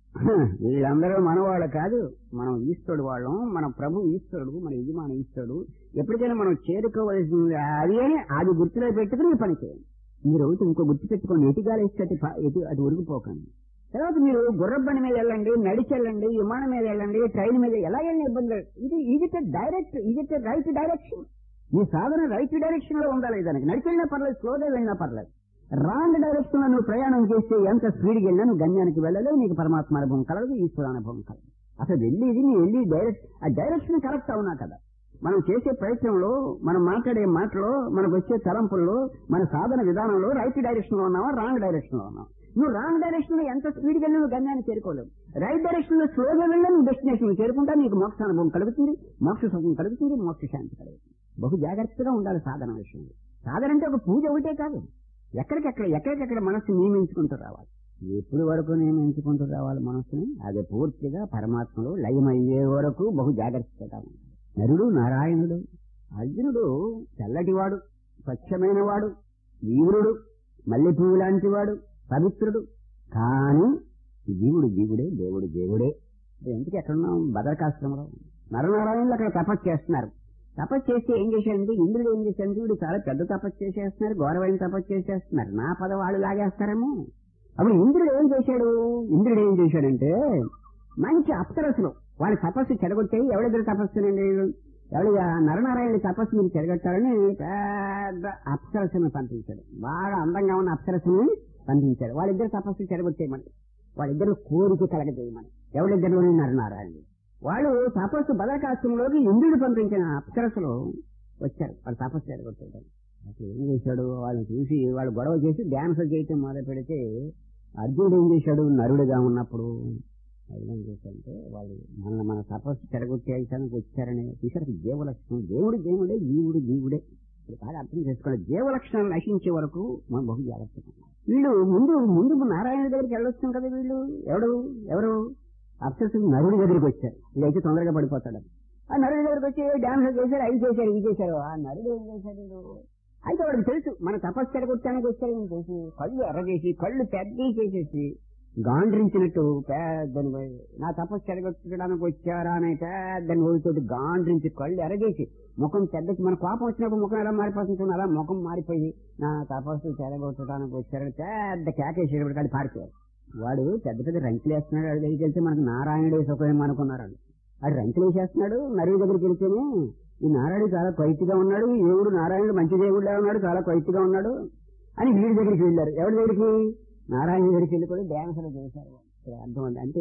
వీళ్ళందరూ మనవాళ్ళు కాదు మనం ఈశ్వరుడు వాళ్ళం మన ప్రభు ఈశ్వరుడు మన యజమాని ఈశ్వరుడు ఎప్పటికైనా మనం చేరుకోవలసింది అది అని అది గుర్తులో పెట్టుకుని ఈ పని చేయండి మీరు ఒకటి ఇంకో గుర్తు పెట్టుకోండి ఎటుగాలి ఇస్తే ఎటు అది ఉరిగిపోకండి తర్వాత మీరు గుర్రబండి మీద వెళ్ళండి నడిచి వెళ్ళండి విమానం మీద వెళ్ళండి ట్రైన్ మీద ఎలా వెళ్ళిన ఇబ్బంది లేదు. ఇది ఇది డైరెక్ట్ ఇది రైట్ డైరెక్షన్ ఈ సాధన రైట్ డైరెక్షన్ లో ఉండాలి దానికి నడిచి వెళ్ళినా పర్లేదు స్లోగా వెళ్ళినా పర్లేదు రాంగ్ డైరెక్షన్ లో నువ్వు ప్రయాణం చేస్తే ఎంత స్పీడ్కి వెళ్ళినా నువ్వు గమ్యానికి వెళ్ళలేవు నీకు పరమాత్మ అనుభవం కలదు ఈశ్వర అనుభవం కలదు అసలు వెళ్ళేది నీ వెళ్ళి డైరెక్ట్ ఆ డైరెక్షన్ కరెక్ట్ అవునా కదా మనం చేసే ప్రయత్నంలో మనం మాట్లాడే మాటలో మనకు వచ్చే తలంపుల్లో మన సాధన విధానంలో రైట్ డైరెక్షన్ లో ఉన్నావా రాంగ్ డైరెక్షన్ లో ఉన్నావా నువ్వు రాంగ్ డైరెక్షన్ లో ఎంత స్పీడ్ వెళ్ళి నువ్వు గమ్యాన్ని చేరుకోలేవు రైట్ డైరెక్షన్ లో స్లోగా వెళ్ళినా నువ్వు డెస్టినేషన్ చేరుకుంటా నీకు మోక్ష అనుభవం కలుగుతుంది మోక్ష సుఖం కలుగుతుంది మోక్ష శాంతి కలుగుతుంది బహు జాగ్రత్తగా ఉండాలి సాధన విషయంలో సాధన అంటే ఒక పూజ ఒకటే కాదు ఎక్కడికెక్కడ ఎక్కడికెక్కడ మనస్సు నియమించుకుంటూ రావాలి ఎప్పుడు వరకు నియమించుకుంటూ రావాలి మనస్సుని అది పూర్తిగా పరమాత్మలో లయమయ్యే వరకు బహు జాగ్రత్తగా ఉండాలి నరుడు నారాయణుడు అర్జునుడు తెల్లటివాడు స్వచ్ఛమైన వాడు వీరుడు మల్లెపువ్వు లాంటి వాడు పవిత్రుడు కానీ జీవుడు జీవుడే దేవుడు దేవుడే ఎందుకు ఎక్కడున్నాం భద్రకాశ్రమంలో నరనారాయణులు అక్కడ తపస్సు చేస్తున్నారు తపస్సు చేస్తే ఏం చేశారంటే ఇంద్రుడు ఏం చేశారు వీడు చాలా పెద్ద తపస్సు చేసేస్తున్నారు ఘోరమైన తపస్సు చేసేస్తున్నారు నా పద వాళ్ళు లాగేస్తారేమో అప్పుడు ఇంద్రుడు ఏం చేశాడు ఇంద్రుడు ఏం చేశాడంటే మంచి అప్సరసులు వాళ్ళ తపస్సు చెడగొట్టాయి ఎవరిద్దరు తపస్సునండి ఎవరి నరనారాయణ తపస్సు మీరు చెడగొట్టారని పెద్ద అప్సరసును పంపించాడు బాగా అందంగా ఉన్న అప్సరసుని పంపించాడు వాళ్ళిద్దరు తపస్సు చెడగొట్టేయమని వాళ్ళిద్దరు కోరిక కలగజేయమని ఎవరిద్దరు నరనారాయణ వాళ్ళు తపస్సు బదకాశ్రంలోకి ఇంద్రుడు పంపించిన అప్సరసులు వచ్చారు వాళ్ళు తపస్సు చెడగొట్టాడు అసలు ఏం చేశాడు వాళ్ళని చూసి వాళ్ళు గొడవ చేసి డ్యాన్స్ చేయటం మొదలు పెడితే అర్జునుడు ఏం చేశాడు నరుడుగా ఉన్నప్పుడు వాళ్ళు ఏం చేశారంటే వాళ్ళు మన మన తపస్సు చెడగొట్టేయటానికి వచ్చారని చూసారు జీవలక్షణం దేవుడు దేవుడే జీవుడు జీవుడే ఇప్పుడు బాగా అర్థం చేసుకోవాలి జీవలక్షణం నశించే వరకు మనం బహు జాగ్రత్తగా ఉండాలి. వీళ్ళు ముందు ముందు నారాయణ దగ్గరికి వెళ్ళొచ్చాం కదా వీళ్ళు ఎవడు ఎవరు అప్సరసు నరుడి దగ్గరికి వచ్చారు వీళ్ళైతే తొందరగా పడిపోతాడు ఆ నరుడి దగ్గరికి వచ్చి డాన్స్ చేశారు అవి చేశారు ఇవి చేశారు ఆ నరుడు ఏం చేశాడు వీడు? అయితే వాడికి తెలుసు మన తపస్సు చెడగొట్టడానికి వచ్చారు ఈయన చేసి కళ్ళు ఎర్ర చేసి కళ్ళు పెద్ద చేసేసి గాండ్రించినట్టు పెద్దని నా తపస్సు చెడగొట్టడానికి వచ్చారా అని పెద్దని ఓడితోటి గాండ్రించి కళ్ళు ఎరగేసి ముఖం పెద్దకి మన కోపం వచ్చినప్పుడు ముఖం ఎలా మారిపోతుంది చూడండి, అలా ముఖం మారిపోయి నా తపస్సు చెడగొట్టడానికి వచ్చారని పెద్ద కేకేసేటప్పుడు అది పారిపోయారు వాడు పెద్ద పెద్ద రంకులు వేస్తున్నాడు వాడి దగ్గరికి వెళ్తే మనకు నారాయణుడే సుఖం అనుకున్నారు వాళ్ళు. వాడు రంకులు వేసేస్తున్నాడు నరువు దగ్గరికి వెళ్తేనే ఈ నారాయణుడు చాలా క్వైట్గా ఉన్నాడు ఈ దేవుడు నారాయణుడు మంచి దేవుడులా ఉన్నాడు చాలా క్వైట్గా ఉన్నాడు అని వీడి దగ్గరికి వెళ్ళారు ఎవరి దగ్గరికి నారాయణ దగ్గరికి వెళ్ళి కూడా ధ్యానసలు చేశారు ఇక్కడ అర్థం ఉంది అంటే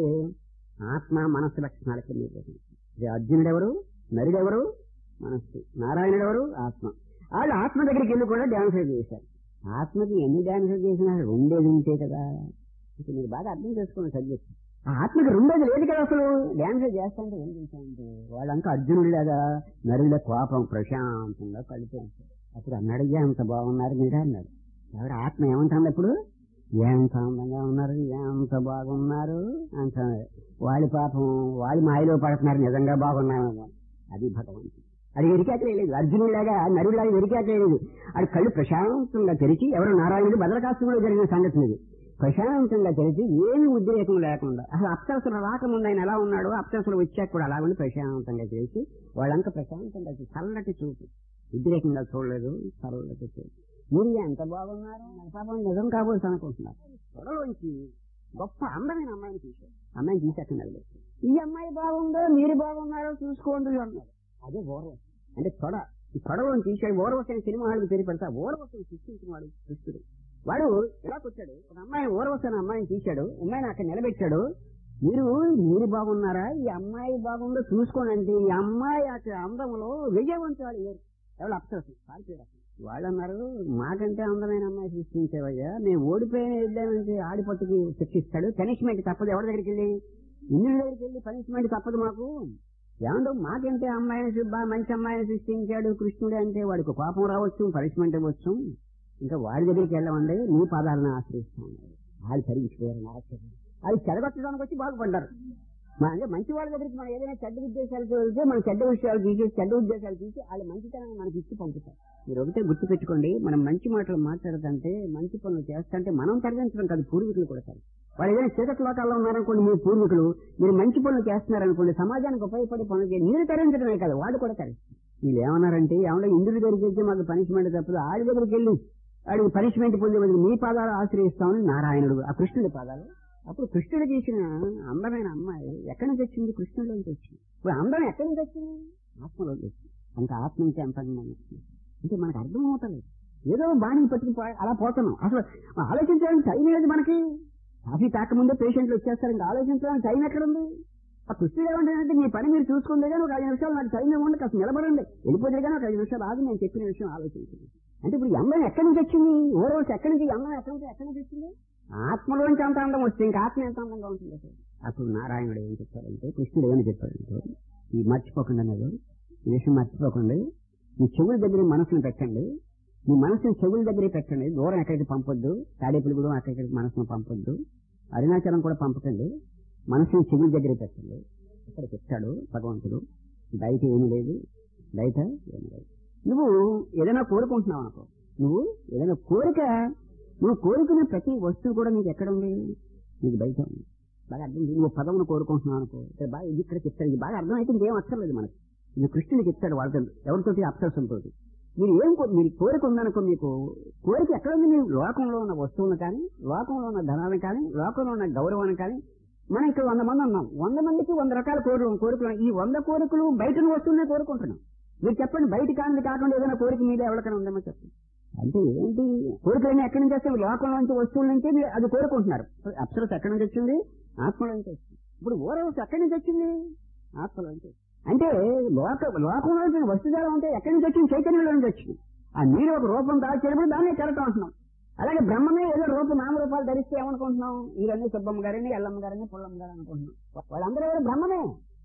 ఆత్మ మనస్సు లక్షణాలకి నిర్దేశం ఇది అర్జునుడు ఎవరు నరుడు ఎవరు మనస్సు నారాయణుడు ఎవరు ఆత్మ వాళ్ళు ఆత్మ దగ్గరికి వెళ్ళి కూడా ధ్యానసలు చేశారు ఆత్మకి ఎన్ని ధ్యానసలు చేసినా రెండేది ఉంటే కదా ఇప్పుడు మీరు బాగా అర్థం చేసుకున్న సబ్జెక్ట్ ఆ ఆత్మకి రెండోది లేదు కదా అసలు డ్యాన్స్ చేస్తాంటే ఏం చేశానంటే వాళ్ళంతా అర్జునుడు లేదా నరుల కోపం ప్రశాంతంగా కలిపారు అప్పుడు అన్నాడు "అయ్యా, ఎంత బాగున్నారు మీరే అన్నాడు ఎవరు ఆత్మ ఏమంటుంది అప్పుడు ఎంత అందంగా ఉన్నారు ఎంత బాగున్నారు అంత వాళ్ళ పాపం వాళ్ళ మాయలో పడుతున్నారు నిజంగా బాగున్నామేమో అది భగవంతుడు అది ఎరికాకలేదు అర్జునుడిలాగా నరుడిలాగా ఎరికాకలేదు అది కళ్ళు ప్రశాంతంగా తెరిచి ఎవరు నారాయణుడు భద్రకాశ్యంలో జరిగిన సంఘటన ఇది ప్రశాంతంగా తెరిచి ఏమి ఉద్రేకం లేకుండా అసలు అప్సరసలు రాకముందు ఆయన ఎలా ఉన్నాడో అప్సరసలు వచ్చాక కూడా అలా ఉండి ప్రశాంతంగా చేసి వాళ్ళంతా ప్రశాంతంగా చేసి చల్లటి చూపు ఉద్రేకంగా చూడలేదు చల్లటి చూపు మీరు ఎంత బాగున్నారు మన పాపం నిజం కాబోసు అనుకుంటున్నారు త్వరలోంచి గొప్ప అందమైన అమ్మాయిని తీశారు అమ్మాయిని తీసాక నిలబెట్టారు ఈ అమ్మాయి బాగుందో మీరు బాగున్నారో చూసుకోండి అన్నారు అదే ఓర్వశం అంటే తొడ ఈ తొడలోని తీసాడు ఓర్వశం సినిమా వాళ్ళకి పేరు పెడతా ఓర్వశం సృష్టించిన వాడు కృష్ణుడు వాడు ఎలా వచ్చాడు ఒక అమ్మాయిని ఓర్వశం అమ్మాయిని తీశాడు అమ్మాయిని అక్కడ నిలబెట్టాడు మీరు మీరు బాగున్నారా ఈ అమ్మాయి బాగుందో చూసుకోండి అంటే ఈ అమ్మాయి అక్కడ అందంలో విజయవంతుడు లేరు ఎవరు అప్సరసు పారిపోయారు వాళ్ళు అన్నారు మాకంటే అందమైన అమ్మాయి సృష్టించేవయ్యా మేము ఓడిపోయిన వెళ్ళామంటే ఆడిపట్టుకి శిక్షిస్తాడు పనిష్మెంట్ తప్పదు ఎవరి దగ్గరికి వెళ్ళి ఇంద్రుడి దగ్గరికి వెళ్ళి పనిష్మెంట్ తప్పదు మాకు ఏమంటే మాకంటే అమ్మాయిని సు- బాగా మంచి అమ్మాయిని సృష్టించాడు కృష్ణుడు అంటే వాడికి కోపం రావచ్చు పనిష్మెంట్ ఇవ్వచ్చు ఇంకా వాడి దగ్గరికి వెళ్ళమండి నీ పాదాలను ఆశ్రయిస్తాం వాళ్ళు తరిగిపోయారు నారాయణ అది చెడగొట్టడానికి వచ్చి బాగుపడ్డారు మన అంటే మంచి వాళ్ళ దగ్గరికి మనం ఏదైనా చెడ్డ ఉద్దేశాలతో వెళ్తే మన చెడ్డ విషయాలు తీసేసి చెడ్డ ఉద్దేశాలు తీసి వాళ్ళ మంచితనాన్ని మనకి ఇచ్చి పంపుతారు మీరు ఒకటే గుర్తు పెట్టుకోండి మనం మంచి మాటలు మాట్లాడుతుంటే మంచి పనులు చేస్తుంటే మనం తరలించడం కాదు పూర్వీకులు కూడా కాదు వాళ్ళు ఏదైనా చీకటి లోకాల్లో ఉన్నారనుకోండి మీ పూర్వీకులు మీరు మంచి పనులు చేస్తున్నారనుకోండి సమాజానికి ఉపయోగపడే పనులు చేయండి మీరు తరించడమే కాదు వాడు కూడా తరిస్తారు వీళ్ళు ఏమన్నారంటే ఏమన్నా ఇంద్రుడి దగ్గరికి వెళ్తే మాకు పనిష్మెంట్ తప్పదు ఆడి దగ్గరికి వెళ్ళి వాడికి పనిష్మెంట్ పొందే బదులు మీ పాదాలు ఆశ్రయిస్తామని నారాయణుడు ఆ కృష్ణుడి పాదాలు అప్పుడు కృష్ణుడు చేసిన అందమైన అమ్మాయి ఎక్కడి నుంచి వచ్చింది కృష్ణుడిలోంచి వచ్చింది ఇప్పుడు అందం ఎక్కడి నుంచి వచ్చింది ఆత్మలోకి వచ్చింది అంత ఆత్మ నుంచి అంత అందం వచ్చింది అంటే మనకు అర్థం అవుతలేదు ఏదో బాణిని పట్టుకుని పో- అలా పోతున్నాం అసలు ఆలోచించడానికి టైం లేదు మనకి కాఫీ తాకముందే పేషెంట్లు వచ్చేస్తారు ఇంకా ఆలోచించడానికి టైం ఎక్కడుంది ఆ కృష్ణుడు ఏమంటాడంటే మీ పని మీరు చూసుకుందే కానీ ఒక ఐదు నిమిషాలు నాకు టైం ఇవ్వండి కాస్త నిలబడండి వెళ్ళిపోతే కానీ ఒక ఐదు నిమిషాలు ఆగి నేను చెప్పిన విషయం ఆలోచించండి అంటే ఇప్పుడు ఈ అందం ఎక్కడి నుంచి వచ్చింది ఓ రోజు ఎక్కడి నుంచి ఈ అందం ఎక్కడి నుంచి ఎక్కడి నుంచి వచ్చింది ఆత్మలోంచి అంత అందం వస్తే ఇంకా ఆత్మ ఎంత అందంగా ఉంటుంది అసలు అప్పుడు నారాయణుడు ఏం చెప్పాడంటే కృష్ణుడు ఏమని చెప్పాడంటే ఈ మర్చిపోకుండా అన్నారు ఈ విషయం మర్చిపోకండి మీ చెవుల దగ్గర మనసును పెట్టండి మీ మనసుని చెవుల దగ్గర పెట్టండి దూరం ఎక్కడికి పంపొద్దు తాడేపులు అక్కడికి మనసును పంపొద్దు అరుణాచలం కూడా పంపకండి మనసుని చెవుల దగ్గర పెట్టండి ఇక్కడ చెప్తాడు భగవంతుడు బయట ఏమి లేదు బయట ఏమి లేదు నువ్వు ఏదైనా కోరుకుంటున్నావు అనుకో నువ్వు ఏదైనా కోరిక నువ్వు కోరుకునే ప్రతి వస్తువు కూడా నీకు ఎక్కడ ఉంది నీకు బయట ఉంది బాగా అర్థం చేయి. నువ్వు పదవును కోరుకుంటున్నావు అనుకో ఇక్కడ బాగా ఇది ఇక్కడ చెప్తాడు ఇది బాగా అర్థం అయితే ఇంకేం అక్కర్లేదు మనకి ఇది కృష్ణుడు చెప్తాడు వాళ్ళతో ఎవరితోటి అప్సరసంతో మీరు ఏం కో- మీరు కోరిక ఉందనుకో మీకు కోరిక ఎక్కడ ఉంది మీరు లోకంలో ఉన్న వస్తువులను కానీ లోకంలో ఉన్న ధనాన్ని కానీ లోకంలో ఉన్న గౌరవాన్ని కానీ మనం ఇక్కడ వంద మంది ఉన్నాం వంద మందికి వంద రకాల కోరికలు కోరికలు ఈ వంద కోరికలు బయట వస్తువులనే కోరుకుంటున్నాం మీరు చెప్పండి బయట కానిది కాకుండా ఏదైనా కోరిక మీద ఎవరికైనా ఉందేమో చెప్పండి అంటే ఏంటి కోరికలన్నీ ఎక్కడి నుంచి వస్తాయి లోకంలో నుంచి వస్తువుల నుంచి మీరు అది కోరుకుంటున్నారు అప్సరస్ ఎక్కడి నుంచి వచ్చింది ఆత్మలో నుంచి వచ్చింది ఇప్పుడు ఓరవస్ ఎక్కడి నుంచి వచ్చింది ఆత్మలో నుంచి వచ్చింది. అంటే లోక లోకంలో నుంచి వస్తుజాలం అంటే ఎక్కడి నుంచి వచ్చింది చైతన్యంలో నుంచి వచ్చింది ఆ నీరు ఒక రూపం దాచేటప్పుడు దాన్ని కెరటం అంటున్నాం అలాగే బ్రహ్మమే ఏదో రూప నామరూపాలు ధరిస్తే ఏమనుకుంటున్నాం ఇవన్నీ సుబ్బమ్మ గారిని ఎల్లమ్మ గారిని పుల్లమ్మ గారు అనుకుంటున్నాం వాళ్ళందరూ ఎవరు బ్రహ్మమే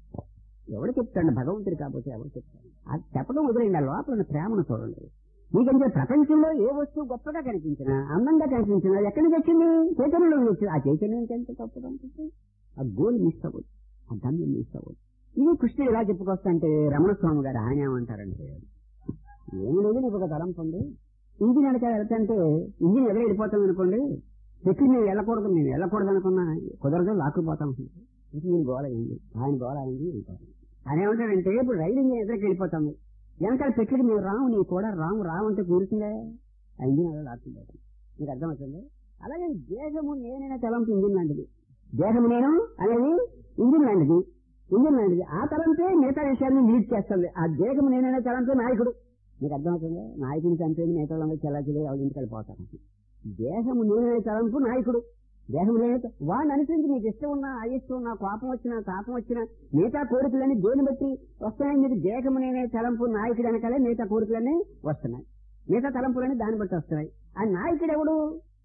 ఎవడు చెప్తాడు భగవంతుడు కాకపోతే ఎవరు చెప్తాడు అది చెప్పడం వదిలేండి ఆ లోపల ఉన్న ప్రేమను చూడండి మీకంటే ప్రపంచంలో ఏ వస్తువు గొప్పగా కనిపించినా అందంగా కనిపించినా ఎక్కడి నుంచి వచ్చింది చైతన్యంలో నుంచి వచ్చింది ఆ చైతన్యం ఎంత గొప్పగా అనిపిస్తుంది ఆ గోల్ మిస్ అవ్వదు ఆ గమ్యం మిస్ అవ్వదు ఇది కృష్ణుడు ఎలా చెప్పుకొస్తా అంటే రమణ స్వామి గారు ఆయన ఏమంటారంటే ఏమి లేదు నీకు ఒక తలంపు ఉంది ఇంజిన్ వెనక వెళ్తుంటే ఇంజిన్ ఎదురు వెళ్ళిపోతాం అనుకోండి చెట్లు మేము వెళ్ళకూడదు మేము వెళ్ళకూడదు అనుకున్నా కుదరదు లాక్కుపోతాం ఇంక నేను గోల అయింది ఆయన గోల అయింది వెళ్ళిపోతాం ఆయన ఏమంటాడంటే ఇప్పుడు రైలు ఇంజిన్ ఎదురుకి వెళ్ళిపోతాం వెనకాల పెట్టుడికి మేము రాము నీ కూడా రాము రాము అంటే కూరుతుందే ఆ ఇంజిన్ అలా లాక్కుపోతాం మీకు అర్థమవుతుంది అలాగే దేహము నేనైనా తలంపు ఇంజిన్ లాంటిది దేహము నేను అనేది ఇంజిన్ లాంటిది ఇంజిన్ లాంటిది ఆ తలంపే మిగతా విషయాన్ని లీడ్ చేస్తుంది ఆ దేహము నేనైనా తలంపే నాయకుడు మీకు అర్థమవుతుందా నాయకుని చంపేది మిగతా వాళ్ళందరూ చెల్లాచిగా ఎవరి ఇంటికి వెళ్ళిపోతారు దేహము నేనే తలంపు నాయకుడు దేహం నేనే త- వాడిని అనుసరించి నీకు ఇష్టం ఉన్నా అయిష్టం ఉన్నా కోపం వచ్చినా తాపం వచ్చినా మిగతా కోరికలన్నీ దేని బట్టి వస్తున్నాయి మీకు దేహము నేనే తలంపు నాయకుడు వెనకాలే మిగతా కోరికలన్నీ వస్తున్నాయి మిగతా తలంపులన్నీ దాన్ని బట్టి వస్తున్నాయి ఆ నాయకుడు ఎవడు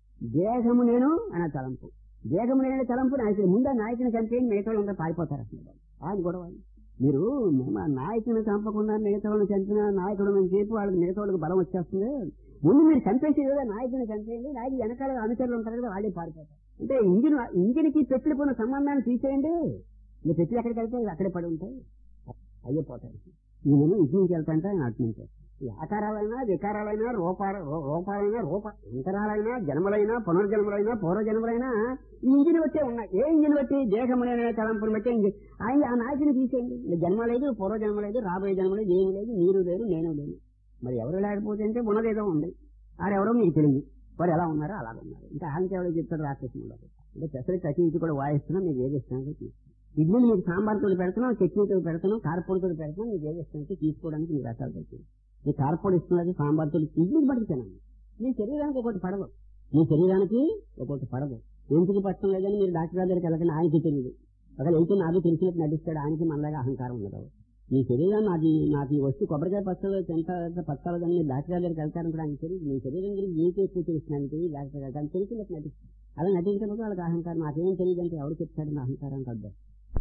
దేహము నేను అన్న తలంపు దేహము నేనే తలంపు నాయకుడు ముందు ఆ నాయకుని చంపేసి మిగతా వాళ్ళందరూ పారిపోతారు అసలు ఆయన గొడవ మీరు మేము ఆ నాయకుని చంపకుండా మిగతా వాళ్ళని చంపిన నాయకుడు అని చెప్పి వాళ్ళకి మిగతా వాళ్ళకి బలం వచ్చేస్తుంది ముందు మీరు చంపేసి కదా నాయకుని చంపేయండి నాయకుడు వెనకాల అనుచరులు ఉంటారు కదా వాళ్ళే పారిపోతారు అంటే ఇంజిన్ ఇంజిన్ కి పెట్లు పోయిన సంబంధాన్ని తీసేయండి మీ పెట్లు ఎక్కడికి వెళ్తే ఇవి అక్కడే పడి ఉంటాయి అయ్యిపోతాయి ఈయన ఇటు నుంచి వెళ్తాంటే ఆయన అటు నుంచి ఈ ఆకారాలైనా వికారాలైనా రూపాల రూ- రూపాలైనా రూప అంతరాలైనా జన్మలైనా పునర్జన్మలైనా పూర్వజన్మలైనా ఈ ఇంజిన్ బట్టే ఉన్నాయి ఏ ఇంజిన్ బట్టి దేహములైన తలంపులు బట్టే ఇంజిన్ ఆయన ఆ నాయకుని తీసేయండి ఇంకా జన్మ లేదు పూర్వజన్మ లేదు రాబోయే జన్మ లేదు ఏమి లేదు మీరు లేరు నేను లేను మరి ఎవరు లేకపోతే అంటే ఉన్నదేదో ఉంది ఆరెవరో మీకు తెలియదు వారు ఎలా ఉన్నారో అలాగ ఉన్నారు ఇంకా ఆయనకి ఎవరో చెప్తారు రాక్షసులు అంటే పెసరి కట్టి ఇటు కూడా వాయిస్తున్నాం మీకు ఏది ఇష్టం ఇడ్లీని మీకు సాంబార్తో పెడుతున్నాం చట్నీతో పెడుతున్నాం కారపొడితో పెడుతున్నాం మీకు ఏది ఇష్టం తీసుకోవడానికి మీకు రకాలు పెడుతుంది ఈ కారపొడి ఇస్తున్నది సాంబార్తో ఇడ్లీని బట్టి తినండి మీ శరీరానికి ఒకటి పడదు మీ శరీరానికి ఒకటి పడదు ఎందుకు పట్టడం లేదని మీరు డాక్టర్ గారి దగ్గరికి వెళ్ళకండి ఆయనకి తెలియదు ఒకవేళ వెళ్తే నాకు తెలిసినట్టు నటిస్తాడు ఆయనకి మనలాగా అహంకారం ఉండదు మీ శరీరం నాది నాకు ఈ వస్తువు కొబ్బరికాయ పచ్చలు ఎంత పచ్చాలని మీరు డాక్టర్ గారి దగ్గరికి వెళ్తారని కూడా ఆయన తెలియదు మీ శరీరం గురించి మీకు ఎక్కువ తెలుస్తున్నానికి డాక్టర్ గారు ఆయన తెలిసినట్టు నటిస్తాడు అలా నటించినప్పుడు వాళ్ళకి అహంకారం నాకేం తెలియదు అంటే ఎవరు చెప్తాడు నా అహంకారానికి అర్థం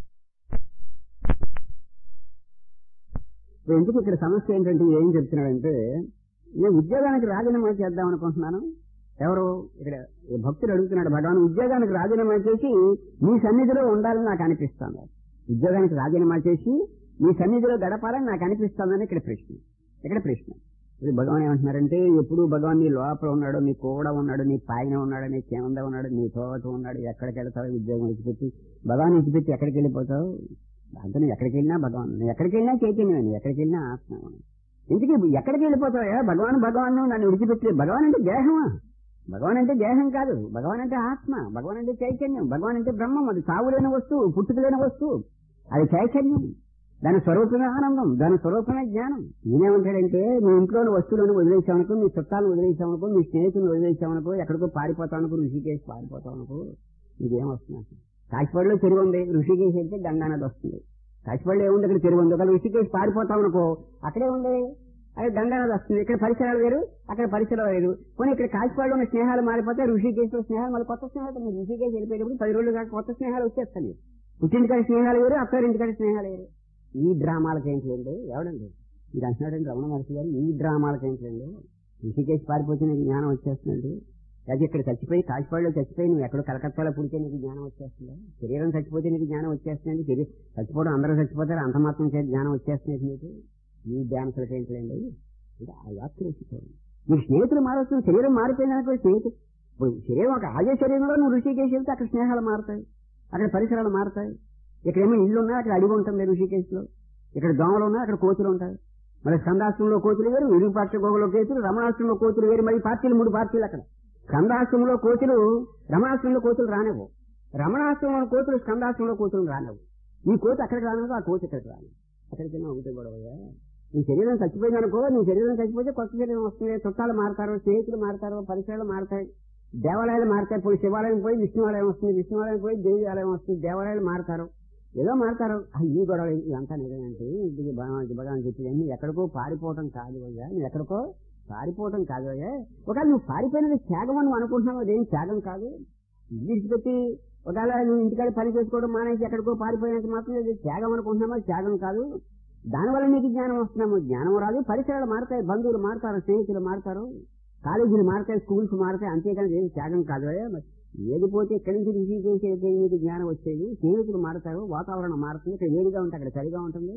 ఇప్పుడు ఎందుకు ఇక్కడ సమస్య ఏంటంటే ఏం చెప్తున్నాడంటే నేను ఉద్యోగానికి రాజీనామా చేద్దాం అనుకుంటున్నాను ఎవరు ఇక్కడ ఈ భక్తుడు అడుగుతున్నాడు భగవాన్ ఉద్యోగానికి రాజీనామా చేసి మీ సన్నిధిలో ఉండాలని నాకు అనిపిస్తుంది ఉద్యోగానికి రాజీనామా చేసి మీ సన్నిధిలో గడపాలని నాకు అనిపిస్తుందని ఇక్కడ ప్రశ్న ఇక్కడ ప్రశ్న ఇది భగవాన్ ఏమంటున్నారంటే ఎప్పుడు భగవాన్ నీ లోపల ఉన్నాడు నీ కూడా ఉన్నాడు నీ పైన ఉన్నాడు నీ కింద ఉన్నాడు నీ తోట ఉన్నాడు ఎక్కడికి వెళ్తావు ఉద్యోగం విడిచిపెట్టి భగవాన్ విడిచిపెట్టి ఎక్కడికి వెళ్ళిపోతావు దాంతో నువ్వు ఎక్కడికి వెళ్ళినా భగవాన్ నువ్వు ఎక్కడికి వెళ్ళినా చైతన్యం నువ్వు ఎక్కడికి వెళ్ళినా ఆత్మ ఇందుకే ఎక్కడికి వెళ్ళిపోతావా భగవాన్ భగవాన్ నన్ను విడిచిపెట్టి భగవాన్ అంటే దేహమా భగవాన్ అంటే దేహం కాదు భగవాన్ అంటే ఆత్మ భగవాన్ అంటే చైతన్యం భగవాన్ అంటే బ్రహ్మం అది సావులేని వస్తువు పుట్టుకలేని వస్తువు అది చైతన్యం దాని స్వరూపమే ఆనందం దాని స్వరూపమే జ్ఞానం నేనేమంటాడంటే నీ ఇంట్లోని వస్తువులను వదిలేసామనుకో నీ చుట్టాలను వదిలేసామనుకో నీ స్నేహితులను వదిలేసామనుకో ఎక్కడికో పారిపోతామనుకో ఋషికేసి పారిపోతామనుకో నీకేం వస్తుంది కాశీపాడులో చెరువు ఉంది ఋషికేశ్ వెళ్తే గంగా నది వస్తుంది కాశీపాడులో ఏముంది అక్కడ చెరువు ఉంది ఒకవేళ ఋషికేశ్ పారిపోతామనుకో అక్కడే ఉంది అక్కడ గంగా నది వస్తుంది ఇక్కడ పరిసరాలు వేరు అక్కడ పరిసరాలు వేరు కొన్ని ఇక్కడ కాశీపాడులో ఉన్న స్నేహాలు మారిపోతే ఋషికేశ్ లో స్నేహాలు మళ్ళీ కొత్త స్నేహాలు మీరు ఋషికేశ్ వెళ్ళిపోయేటప్పుడు పది రోజులు కాక కొత్త స్నేహాలు వచ్చేస్తాయి పుట్టింటికాడి స్నేహాలు వేరు అత్తారింటికాడి స్నేహాలు వేరు ఈ డ్రామాలకి ఏంటి అండి ఎవడండి మీరు అంటున్నాడండి రమణ మహర్షి గారు ఈ డ్రామాలకి ఏంటండి ఋషికేశ్ పారిపోతే నీకు జ్ఞానం వచ్చేస్తుందండి అది ఇక్కడ చచ్చిపోయి కాశీపాడులో చచ్చిపోయి నువ్వు ఎక్కడో కలకత్తాలో పుడితే నీకు జ్ఞానం వచ్చేస్తుందా శరీరం చచ్చిపోతే నీకు జ్ఞానం వచ్చేస్తుంది శరీరం చచ్చిపోవడం అందరూ చచ్చిపోతారు అంత మాత్రం చేతి జ్ఞానం వచ్చేస్తుంది నీకు ఈ ధ్యానసులకి ఏంటండి ఇది ఆ వ్యాప్తి రక్షించుకోండి నీకు స్నేహితులు మారవచ్చు శరీరం మారిపోయిందనుకో స్నేహితులు ఇప్పుడు శరీరం ఒక ఆగే శరీరంలో నువ్వు ఋషికేశ్ వెళ్తే అక్కడ స్నేహాలు మారుతాయి అక్కడ పరిసరాలు మారుతాయి ఇక్కడేమో ఇల్లు ఉన్నా అక్కడ అడిగి ఉంటుంది ఋషికేశ్ లో ఇక్కడ దోమలు ఉన్నా అక్కడ కోతులు ఉంటాయి మరి స్కందాశ్రమంలో కోతులు వేరు విరూపాక్ష గోగులో కోతులు రమణాశ్రమంలో కోతులు వేరు మరి పార్టీలు మూడు పార్టీలు అక్కడ స్కందాశ్రమంలో కోతులు రమణాశ్రమంలో కోతులు రానివ్వు రమణాశ్రమంలో కోతులు స్కందాశ్రమంలో కోతులు రానివ్వు ఈ కోతి అక్కడికి రానివ్వు ఆ కోతి ఇక్కడికి రానివ్వు అక్కడికైనా ఒకటే గొడవగా నీ శరీరం చచ్చిపోయింది అనుకో నీ శరీరం చచ్చిపోతే కొత్త శరీరం వస్తుంది చుట్టాలు మారుతారు స్నేహితులు మారుతారు పరిసరాలు మారుతాయి దేవాలయాలు మారుతాయి పోయి శివాలయం పోయి విష్ణువాలయం వస్తుంది విష్ణువాలయం పోయి దేవి ఆలయం వస్తుంది దేవాలయాలు మారుతారు ఏదో మారుతారు ఆ, ఈ గొడవ ఇదంతా నిజమేంటి ఇది భగవాన్ ఇది భగవాన్ చెప్పి నువ్వు ఎక్కడికో పారిపోవటం కాదు అయ్యా నువ్వు ఎక్కడికో పారిపోవటం కాదు అయ్యా ఒకవేళ నువ్వు పారిపోయినది త్యాగం అని నువ్వు అనుకుంటున్నావు అదేం త్యాగం కాదు ఇల్లు విడిచిపెట్టి ఒకవేళ నువ్వు ఇంటికాడ పని చేసుకోవడం మానేసి ఎక్కడికో పారిపోయినంత మాత్రం ఇది త్యాగం అనుకుంటున్నామో త్యాగం కాదు దానివల్ల నీకు జ్ఞానం వస్తున్నాము జ్ఞానం రాదు పరిసరాలు మారుతాయి బంధువులు మారుతారు స్నేహితులు మారుతారు కాలేజీలు మారుతాయి స్కూల్స్ మారుతాయి అంతేకాని ఏం త్యాగం కాదు మరి ఏది పోతే ఎక్కడి నుంచి రిసీవ్ చేసే నీకు జ్ఞానం వచ్చేది స్నేహితులు మారుతారు వాతావరణం మారుతుంది ఇక్కడ వేడిగా ఉంటుంది అక్కడ చలిగా ఉంటుంది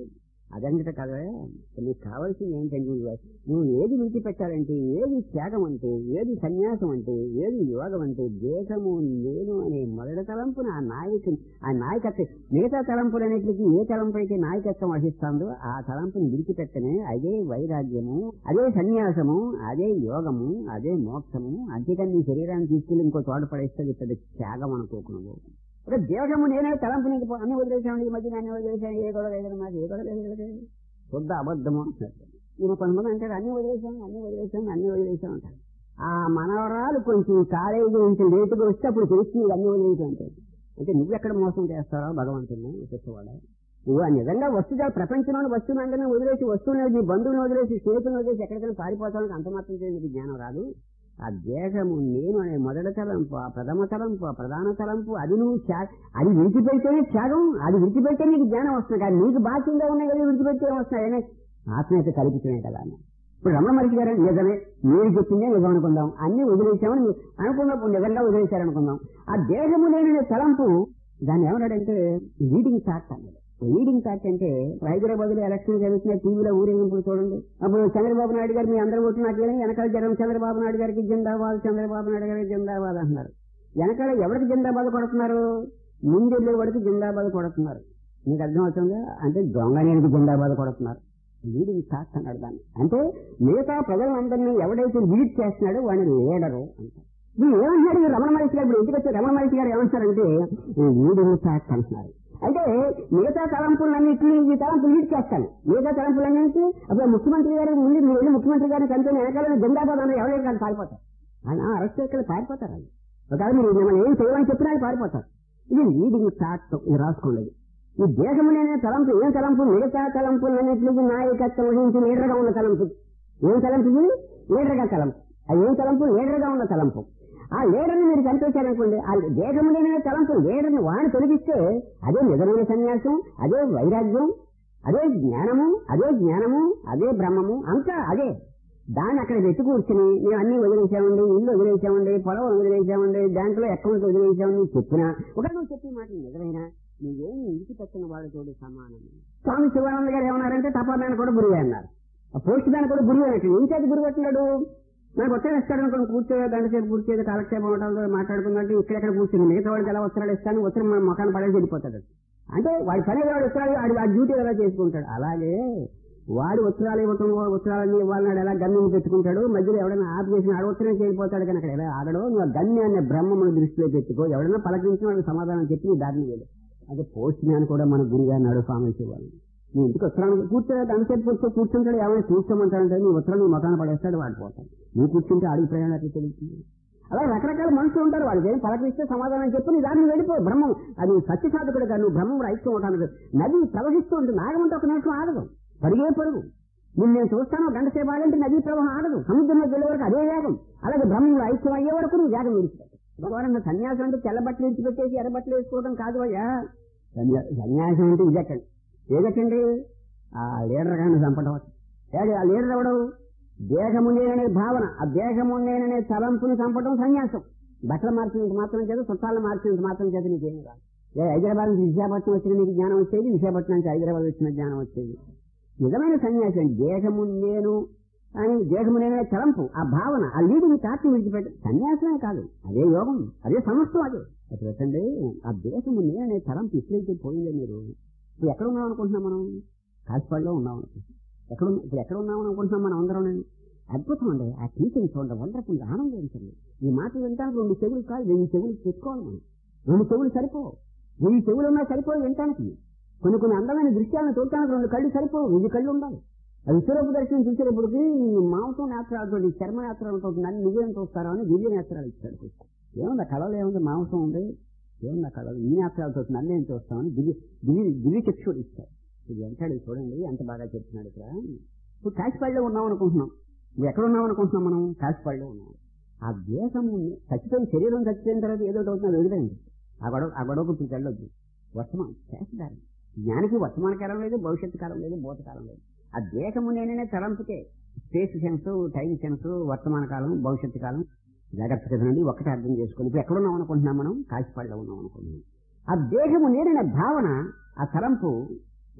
అదంతట కదా నీకు కావాల్సింది ఏంటంటే నువ్వు- నువ్వు ఏది విడిచిపెట్టాలంటే ఏది త్యాగం అంటే ఏది సన్యాసం అంటే ఏది యోగం అంటే దేశము నేను అనే మొదటి తలంపున ఆ నాయకు ఆ నాయకత్వం మిగతా తలంపులన్నింటికి ఏ తలంపు అయితే నాయకత్వం వహిస్తుందో ఆ తలంపుని విడిచిపెట్టనే అదే వైరాగ్యము అదే సన్యాసము అదే యోగము అదే మోక్షము అంతేకాని నీ శరీరాన్ని తీసుకెళ్లి ఇంకో తోట పడేస్తే అది పెద్ద త్యాగం అనుకోకుండా ఒక దేశము నేనే తలంపు నీకు పో- అన్ని వదిలేసాను ఈ మధ్య అన్ని వదిలేసాను ఏ గొడవ లేదు మాకు ఏ గొడవ లేదు వీళ్ళకి. శుద్ధ అబద్ధము అంటారు ఈయన కొంతమంది అంటారు అన్ని వదిలేసాను అన్ని వదిలేసాను అన్ని వదిలేసాను అంటారు ఆ మనవరాలు కొంచెం కాలేజీ నుంచి లేటుగా వస్తే అప్పుడు తెలుస్తుంది ఇది అన్ని వదిలేసాను అంటారు అంటే నువ్వు ఎక్కడ మోసం చేస్తావో భగవంతుని చెప్పేవాడ నువ్వు ఆ నిజంగా వస్తుగా ప్రపంచంలోని వస్తువులందరినీ వదిలేసి వస్తువుని నీ బంధువుని వదిలేసి స్నేహితులను వదిలేసి ఎక్కడికైనా పారిపోతానికి అంత మాత్రం చేయ నీకు జ్ఞానం రాదు ఆ దేశము నేను అనే మొదటి తలంపు ఆ ప్రథమ తలంపు ఆ ప్రధాన తలంపు అది నువ్వు త్యా- అది విడిచిపెడితేనే త్యాగం అది విడిచిపెడితే నీకు జ్ఞానం వస్తుంది కానీ నీకు బాధ్యంగా ఉన్నాయి కదా విడిచిపెడితే వస్తున్నాయనే ఆత్మీయత కల్పించమే కదా అని. ఇప్పుడు రమణ మహర్షి గారు నిజమే మీరు చెప్పిందే నిజం అనుకుందాం అన్ని వదిలేసామని మీరు అనుకున్నప్పుడు నిజంగా వదిలేశారనుకుందాం ఆ దేహము లేని తలంపు దాన్ని ఏమన్నాడంటే లీడింగ్ థాట్ అన్నాడు లీడింగ్ థాట్ అంటే హైదరాబాద్ లో ఎలక్షన్ జరుగుతున్న టీవీలో ఊరేగింపులు చూడండి అప్పుడు చంద్రబాబు నాయుడు గారు మీ అందరూ ఓటు నాకు వేయండి. వెనకాల జనం చంద్రబాబు నాయుడు గారికి జిందాబాద్ చంద్రబాబు నాయుడు గారికి జిందాబాద్ అంటున్నారు వెనకాల ఎవరికి జిందాబాద్ కొడుతున్నారు ముందెళ్ళే వాడికి జిందాబాద్ కొడుతున్నారు మీకు అర్థమవుతుందా అంటే దొంగనేనికి జిందాబాద్ కొడుతున్నారు లీడింగ్ థాట్ అన్నాడు దాన్ని అంటే మిగతా ప్రజలందరినీ ఎవడైతే లీడ్ చేస్తున్నాడో వాడిని లీడరు అంటారు మీరు ఏమంటున్నారు ఈ రమణ మహర్షి గారు ఇప్పుడు ఇంటికి వచ్చే రమణ మహర్షి గారు ఏమంటారంటే లీడింగ్ థాట్ అంటున్నారు అంటే మిగతా తలంపులన్నింటినీ ఈ తలంపు లీడ్ చేస్తాను మిగతా తలంపులన్నింటి అప్పుడు ముఖ్యమంత్రి గారు ముందు మీరు వెళ్ళి ముఖ్యమంత్రి గారిని కంటే వెనకాల జిందాబాద్ అన్న ఎవరైనా కానీ పారిపోతారు ఆయన అరెస్ట్ ఇక్కడ పారిపోతారు వాళ్ళు ఒకవేళ మీరు మిమ్మల్ని ఏం చేయమని చెప్పినా వాళ్ళు పారిపోతారు ఇది లీడింగ్ థాట్ ఇది రాసుకోండి ఈ దేశములనే తలంపు ఏం తలంపు మిగతా తలంపులన్నింటికి నాయకత్వం వహించి లీడర్గా ఉన్న తలంపు ఏం తలంపు ఇది లీడర్గా తలంపు అది ఏం తలంపు లీడర్గా ఉన్న తలంపు ఆ లీడర్ని మీరు చంపేశారనుకోండి ఆ దేశములనే తలంపు లీడర్ని వాడిని తొలగిస్తే అదే నిజమైన సన్యాసం అదే వైరాగ్యం అదే జ్ఞానము అదే జ్ఞానము అదే బ్రహ్మము అంతా అదే దాన్ని అక్కడ పెట్టి కూర్చుని మేము అన్ని వదిలేసామండి ఇల్లు వదిలేసామండి పొలం వదిలేసామండి బ్యాంకులో అకౌంట్ వదిలేసామని చెప్పినా ఒక నువ్వు చెప్పే మాట నిజమైనా నువ్వేమి ఇంటి పెట్టిన వాళ్ళతోటి సమానం స్వామి శివానంద గారు ఏమన్నారంటే తపాదాన్ని కూడా గురువే అన్నారు ఆ పోస్ట్ దాన్ని కూడా గురువే అన్నట్టు ఇంకేది గురువు పెట్టినాడు నాకు ఉత్తరం ఇస్తాడు అనుకోండి కూర్చో గంట సేపు కూర్చోది కాలక్షేపం అవడంతో మాట్లాడుకున్నట్టు ఇక్కడెక్కడ కూర్చుని మిగతా వాడికి ఎలా ఉత్తరాలు ఇస్తాను ఉత్తరం మన మొఖాన్ని పడేసి వెళ్ళిపోతాడు అంటే వాడి పని వాడు ఉత్తరాలు వాడి ఆ డ్యూటీ ఎలా చేసుకుంటాడు అలాగే వాడు ఉత్తరాలు ఇవ్వటం ఉత్తరాలని ఇవ్వాలన్నాడు ఎలా గమ్యం పెట్టుకుంటాడు మధ్యలో ఎవడైనా ఆపు చేసిన ఆడ ఉత్తరం చేరిపోతాడు కానీ అక్కడ ఎలా ఆగడో నువ్వు ఆ గమ్యాన్ని బ్రహ్మమును దృష్టిలో పెట్టుకో ఎవడైనా పలకించిన వాడికి సమాధానం చెప్పి నీ దారిని వేడు అదే పోస్ట్ మ్యాన్ కూడా మన గురిగా అన్నాడు స్వామి శివాలు నీ ఇంటికి ఉత్తరానికి కూర్చోలేదు అంతసేపు కూర్చో కూర్చుంటాడు ఏమైనా కూర్చోమంటాడంటే నీ ఉత్తరం నీ మొఖాన్ని పడేస్తాడు వాడు పోతాడు నువ్వు కూర్చుంటే అడిగి ప్రయాణం ఎట్లా తెలుస్తుంది అలా రకరకాల మనుషులు ఉంటారు వాళ్ళకి ఏం పలకరిస్తే సమాధానం చెప్పి నీ దాన్ని వెళ్ళిపో బ్రహ్మం అది సత్య సాధకుడు కాదు నువ్వు బ్రహ్మం ఐక్యం అవడానికి నది ప్రవహిస్తూ ఉంటుంది నాగమంటే ఒక నిమిషం ఆగదు పడిగే పరుగు నిన్ను నేను చూస్తాను గంట సేపు ఆగంటే నదీ ప్రవాహం ఆగదు సముద్రంలో వెళ్ళే వరకు అదే వేగం అలాగే బ్రహ్మంలో ఐక్యం అయ్యే వరకు నువ్వు వేగం విడిచిపెట్టు భగవాన్ సన్యాసం అంటే తెల్ల బట్టలు విడిచిపెట్టేసి ఎర్ర బట్టలు వేసుకోవడం కాదు అయ్యా సన్యా- సన్యాసం అంటే ఇదెక్కండి ఏదెక్కండి ఆ లీడర్ కానీ చంపడం ఏది ఆ లీడర్ ఎవడు దేహము నేననే భావన ఆ దేహము నేననే తలంపుని చంపడం సన్యాసం బట్టలు మార్చినంత మాత్రం చేత చుట్టాలను మార్చినంత మాత్రం చేత నీకేం రాదు ఏ హైదరాబాద్ నుంచి విశాఖపట్నం వచ్చిన నీకు జ్ఞానం వచ్చేది విశాఖపట్నం నుంచి హైదరాబాద్ వచ్చిన జ్ఞానం వచ్చేది నిజమైన సన్యాసం దేహము నేను అని దేహము నేనే తలంపు ఆ భావన ఆ లీడింగ్ తాటి విడిచిపెట్టి సన్యాసమే కాదు అదే యోగం అదే సమస్తం అదే అది పెట్టండి ఆ దేశము నేననే తలంపు ఎప్పుడైతే పోయిందో మీరు ఇప్పుడు ఎక్కడ ఉన్నాం అనుకుంటున్నాం మనం కాసిపాడులో ఉన్నాం అనుకుంటున్నాం ఎక్కడ ఉన్న- ఇప్పుడు ఎక్కడ ఉన్నాం అనుకుంటున్నాం మనం అందరం అద్భుతం అండి ఆ టీచింగ్ చూడండి వండర్ఫుల్ ఆనందించండి ఈ మాట వింటానికి రెండు చెవులు కాదు వెయ్యి చెవులు పెట్టుకోవాలి మనం రెండు చెవులు సరిపోవు వెయ్యి చెవులు ఉన్నా సరిపోవు వినటానికి కొన్ని కొన్ని అందమైన దృశ్యాలను చూడటానికి రెండు కళ్ళు సరిపోవు వెయ్యి కళ్ళు ఉండాలి అది విశ్వరూప దర్శనం చూసేటప్పటికి ఈ మాంసం నేత్రాలతో ఈ చర్మ నేత్రాలతో నన్ను నువ్వేం చూస్తారో అని దివ్య నేత్రాలు ఇచ్చాడు ఏముంది ఆ కళలో ఏముంది మాంసం ఉంది ఏముంది ఆ కళలో ఈ నేత్రాలతో నన్ను ఏం చూస్తామని దివ్య దివ్య దివ్య చక్షుడు ఇచ్చాడు ఇది అంటాడు చూడండి ఎంత బాగా చెప్తున్నాడు ఇక్కడ ఇప్పుడు కాశీపాడులో ఉన్నాం అనుకుంటున్నాం ఇప్పుడు ఎక్కడ ఉన్నాం అనుకుంటున్నాం మనం కాశీపాడులో ఉన్నాం ఆ దేశం చచ్చిపోయిన శరీరం చచ్చిపోయిన తర్వాత ఏదో ఒకటి అవుతుంది వదిలేండి ఆ గొడవ ఆ గొడవకు ఇప్పుడు వెళ్ళొద్దు వర్తమానం చేస్తారు జ్ఞానికి వర్తమాన కాలం లేదు భవిష్యత్తు కాలం లేదు భూతకాలం లేదు ఆ దేశము నేననే తలంపుకే స్పేస్ సెన్స్ టైం సెన్స్ వర్తమాన కాలం భవిష్యత్తు కాలం జాగ్రత్త కదండి ఒక్కటే అర్థం చేసుకుని ఇప్పుడు ఎక్కడ ఉన్నాం అనుకుంటున్నాం మనం కాశీపాడులో ఉన్నాం అనుకుంటున్నాం ఆ దేహము నేననే భావన ఆ తలంపు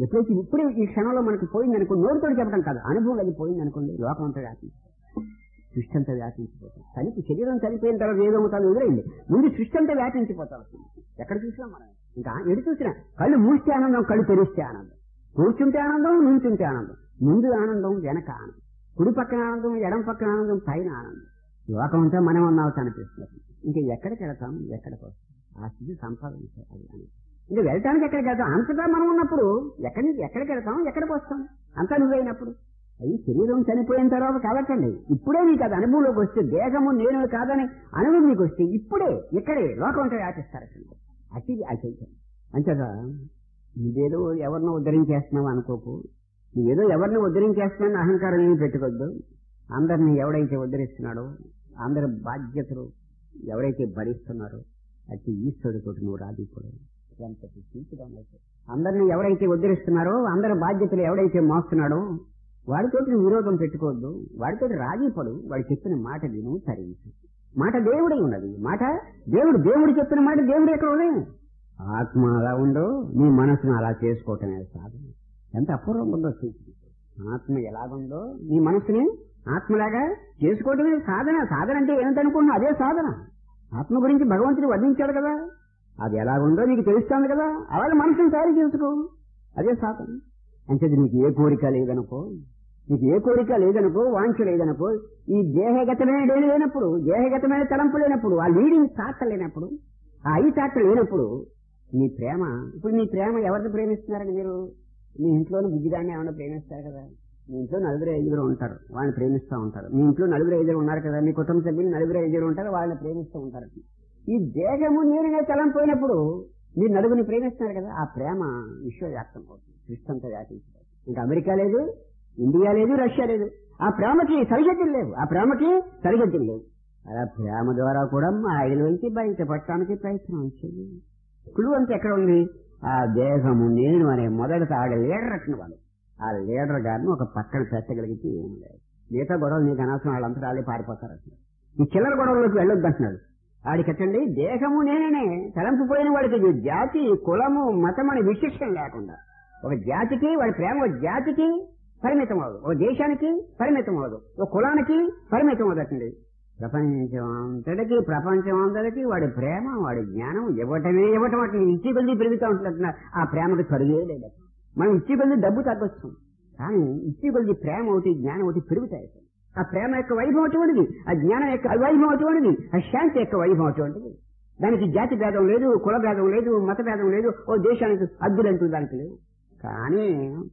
ఎప్పుడైతే ఇప్పుడే ఈ క్షణంలో మనకి పోయింది అనుకో నోటితో చెప్పడం కాదు అనుభవం అది పోయింది అనుకోండి లోకం అంతా వ్యాపించిపోతుంది సృష్టి అంతా వ్యాపించిపోతుంది చనిపి శరీరం చనిపోయిన తర్వాత ఏదవుతాను వదిలేయండి ముందు సృష్టి అంతా వ్యాపించిపోతాం ఎక్కడ చూసినా మనం ఇంకా ఎడు చూసినా కళ్ళు మూస్తే ఆనందం కళ్ళు తెరిస్తే ఆనందం కూర్చుంటే ఆనందం నుంచుంటే ఆనందం ముందు ఆనందం వెనక ఆనందం కుడి పక్కన ఆనందం ఎడం పక్కన ఆనందం పైన ఆనందం లోకం అంతా మనం ఉన్నావు అనిపిస్తుంది ఇంకా ఎక్కడికి వెళతాం ఎక్కడికి వస్తాం ఆ స్థితి సంపాదించాలి అని ఇంకా వెళ్ళటానికి ఎక్కడికి వెళ్తాం అంతటా మనం ఉన్నప్పుడు ఎక్కడి నుంచి ఎక్కడికి వెళ్తాం ఎక్కడికి వస్తాం అంతా నువ్వైనప్పుడు అది శరీరం చనిపోయిన తర్వాత కావచ్చండి ఇప్పుడే నీకు అది అనుభవంలోకి వస్తే దేహము నేను కాదని అనుభవం నీకు వస్తే ఇప్పుడే ఇక్కడే లోకం అంతా వ్యాపిస్తారు అతి అచైతం అంతేగా నువ్వేదో ఎవరినో ఉద్ధరించేస్తున్నావు అనుకోకు నువ్వేదో ఎవరిని ఉద్ధరించేస్తున్నావు అహంకారం ఏమి పెట్టుకోవద్దు అందరిని ఎవడైతే ఉద్ధరిస్తున్నాడో అందరి బాధ్యతలు ఎవరైతే భరిస్తున్నారో అతి ఈశ్వరుడితో నువ్వు రాజీపడవు ఎంత తీసుకురా అందరిని ఎవరైతే ఉద్ధరిస్తున్నారో అందరి బాధ్యతలు ఎవడైతే మోస్తున్నాడో వాడితోటి నువ్వు విరోధం పెట్టుకోవద్దు వాడితోటి రాజీపడు వాడు చెప్పిన మాట విను తరించు మాట దేవుడే ఉన్నది మాట దేవుడు దేవుడు చెప్పిన మాట దేవుడు ఎక్కడ ఉన్నది ఆత్మ అలా ఉండో నీ మనసును అలా చేసుకోవటమే సాధన ఎంత అపూర్వం ఉందో చూసి ఆత్మ ఎలాగుందో నీ మనసుని ఆత్మలాగా చేసుకోవటమే సాధన సాధన అంటే ఏమిటనుకున్నా అదే సాధన ఆత్మ గురించి భగవంతుడు వర్ణించాడు కదా అది ఎలాగుందో నీకు తెలుస్తుంది కదా అలాగే మనసుని తయారు చేసుకో అదే సాధన అంటే నీకు ఏ కోరిక లేదనుకో నీకు ఏ కోరిక లేదనుకో వాంఛ లేదనుకో ఈ దేహగతమైన డేలు లేనప్పుడు దేహగతమైన తలంపు లేనప్పుడు ఆ లీడింగ్ తాట లేనప్పుడు ఆ ఐ తాట లేనప్పుడు నీ ప్రేమ ఇప్పుడు నీ ప్రేమ ఎవరిని ప్రేమిస్తున్నారని మీరు మీ ఇంట్లోని బుద్ధిదాన్ని ఏమైనా ప్రేమిస్తారు కదా మీ ఇంట్లో నలుగురు ఐదుగురు ఉంటారు వాళ్ళని ప్రేమిస్తూ ఉంటారు మీ ఇంట్లో నలుగురు ఐదుగురు ఉన్నారు కదా మీ కుటుంబ సభ్యులు నలుగురు ఐదుగురు ఉంటారు వాళ్ళని ప్రేమిస్తూ ఉంటారు ఈ దేహము నేరుగా తలంపోయినప్పుడు మీరు నలుగురిని ప్రేమిస్తున్నారు కదా ఆ ప్రేమ విశ్వవ్యాప్తం అవుతుంది సృష్టి అంతా వ్యాపించిపోతుంది ఇంకా అమెరికా లేదు ఇండియా లేదు రష్యా లేదు ఆ ప్రేమకి సరిహద్దులు లేవు ఆ ప్రేమకి సరిహద్దులు లేవు అలా ప్రేమ ద్వారా కూడా మా ఐదులోంచి బయటపడటానికి ప్రయత్నం చేయాలి కుళ్ళు అంతా ఎక్కడ ఉంది ఆ దేహము నేను అనే మొదటి ఆడ లీడర్ అట్టిన వాళ్ళు ఆ లీడర్ గారిని ఒక పక్కన పెట్టగలిగితే ఏం లేదు మిగతా గొడవలు నీకు అనవసరం వాళ్ళంతా వాళ్ళే పారిపోతారు అసలు ఈ చిల్లర గొడవలోకి వెళ్ళొద్దు అంటున్నాడు ఆడికట్టండి దేహము నేనే తలంపుపోయిన వాడికి ఇది జాతి కులము మతం అనే విశిష్టం లేకుండా ఒక జాతికి వాడి ప్రేమ ఒక జాతికి పరిమితం అవ్వదు ఒక దేశానికి పరిమితం అవ్వదు ఒక కులానికి పరిమితం అవ్వదండి ప్రపంచం అంతటికి ప్రపంచం అంతటికి వాడి ప్రేమ వాడి జ్ఞానం ఇవ్వటమే ఇవ్వటం అట్లా ఇచ్చి కొద్ది పెరుగుతూ ఉంటుంది ఆ ప్రేమకు కరుగే లేదు మనం ఇచ్చి కొద్ది డబ్బు తగ్గొచ్చు కానీ ఇచ్చి కొద్ది ప్రేమ ఒకటి జ్ఞానం ఒకటి పెరుగుతాయి ఆ ప్రేమ యొక్క వైభవం అటువంటిది ఆ జ్ఞానం యొక్క వైభవం అటువంటిది ఆ శాంతి యొక్క వైభవం అటువంటిది దానికి జాతి భేదం లేదు కుల భేదం లేదు మత భేదం లేదు ఓ దేశానికి అద్దులంటూ దానికి లేవు కానీ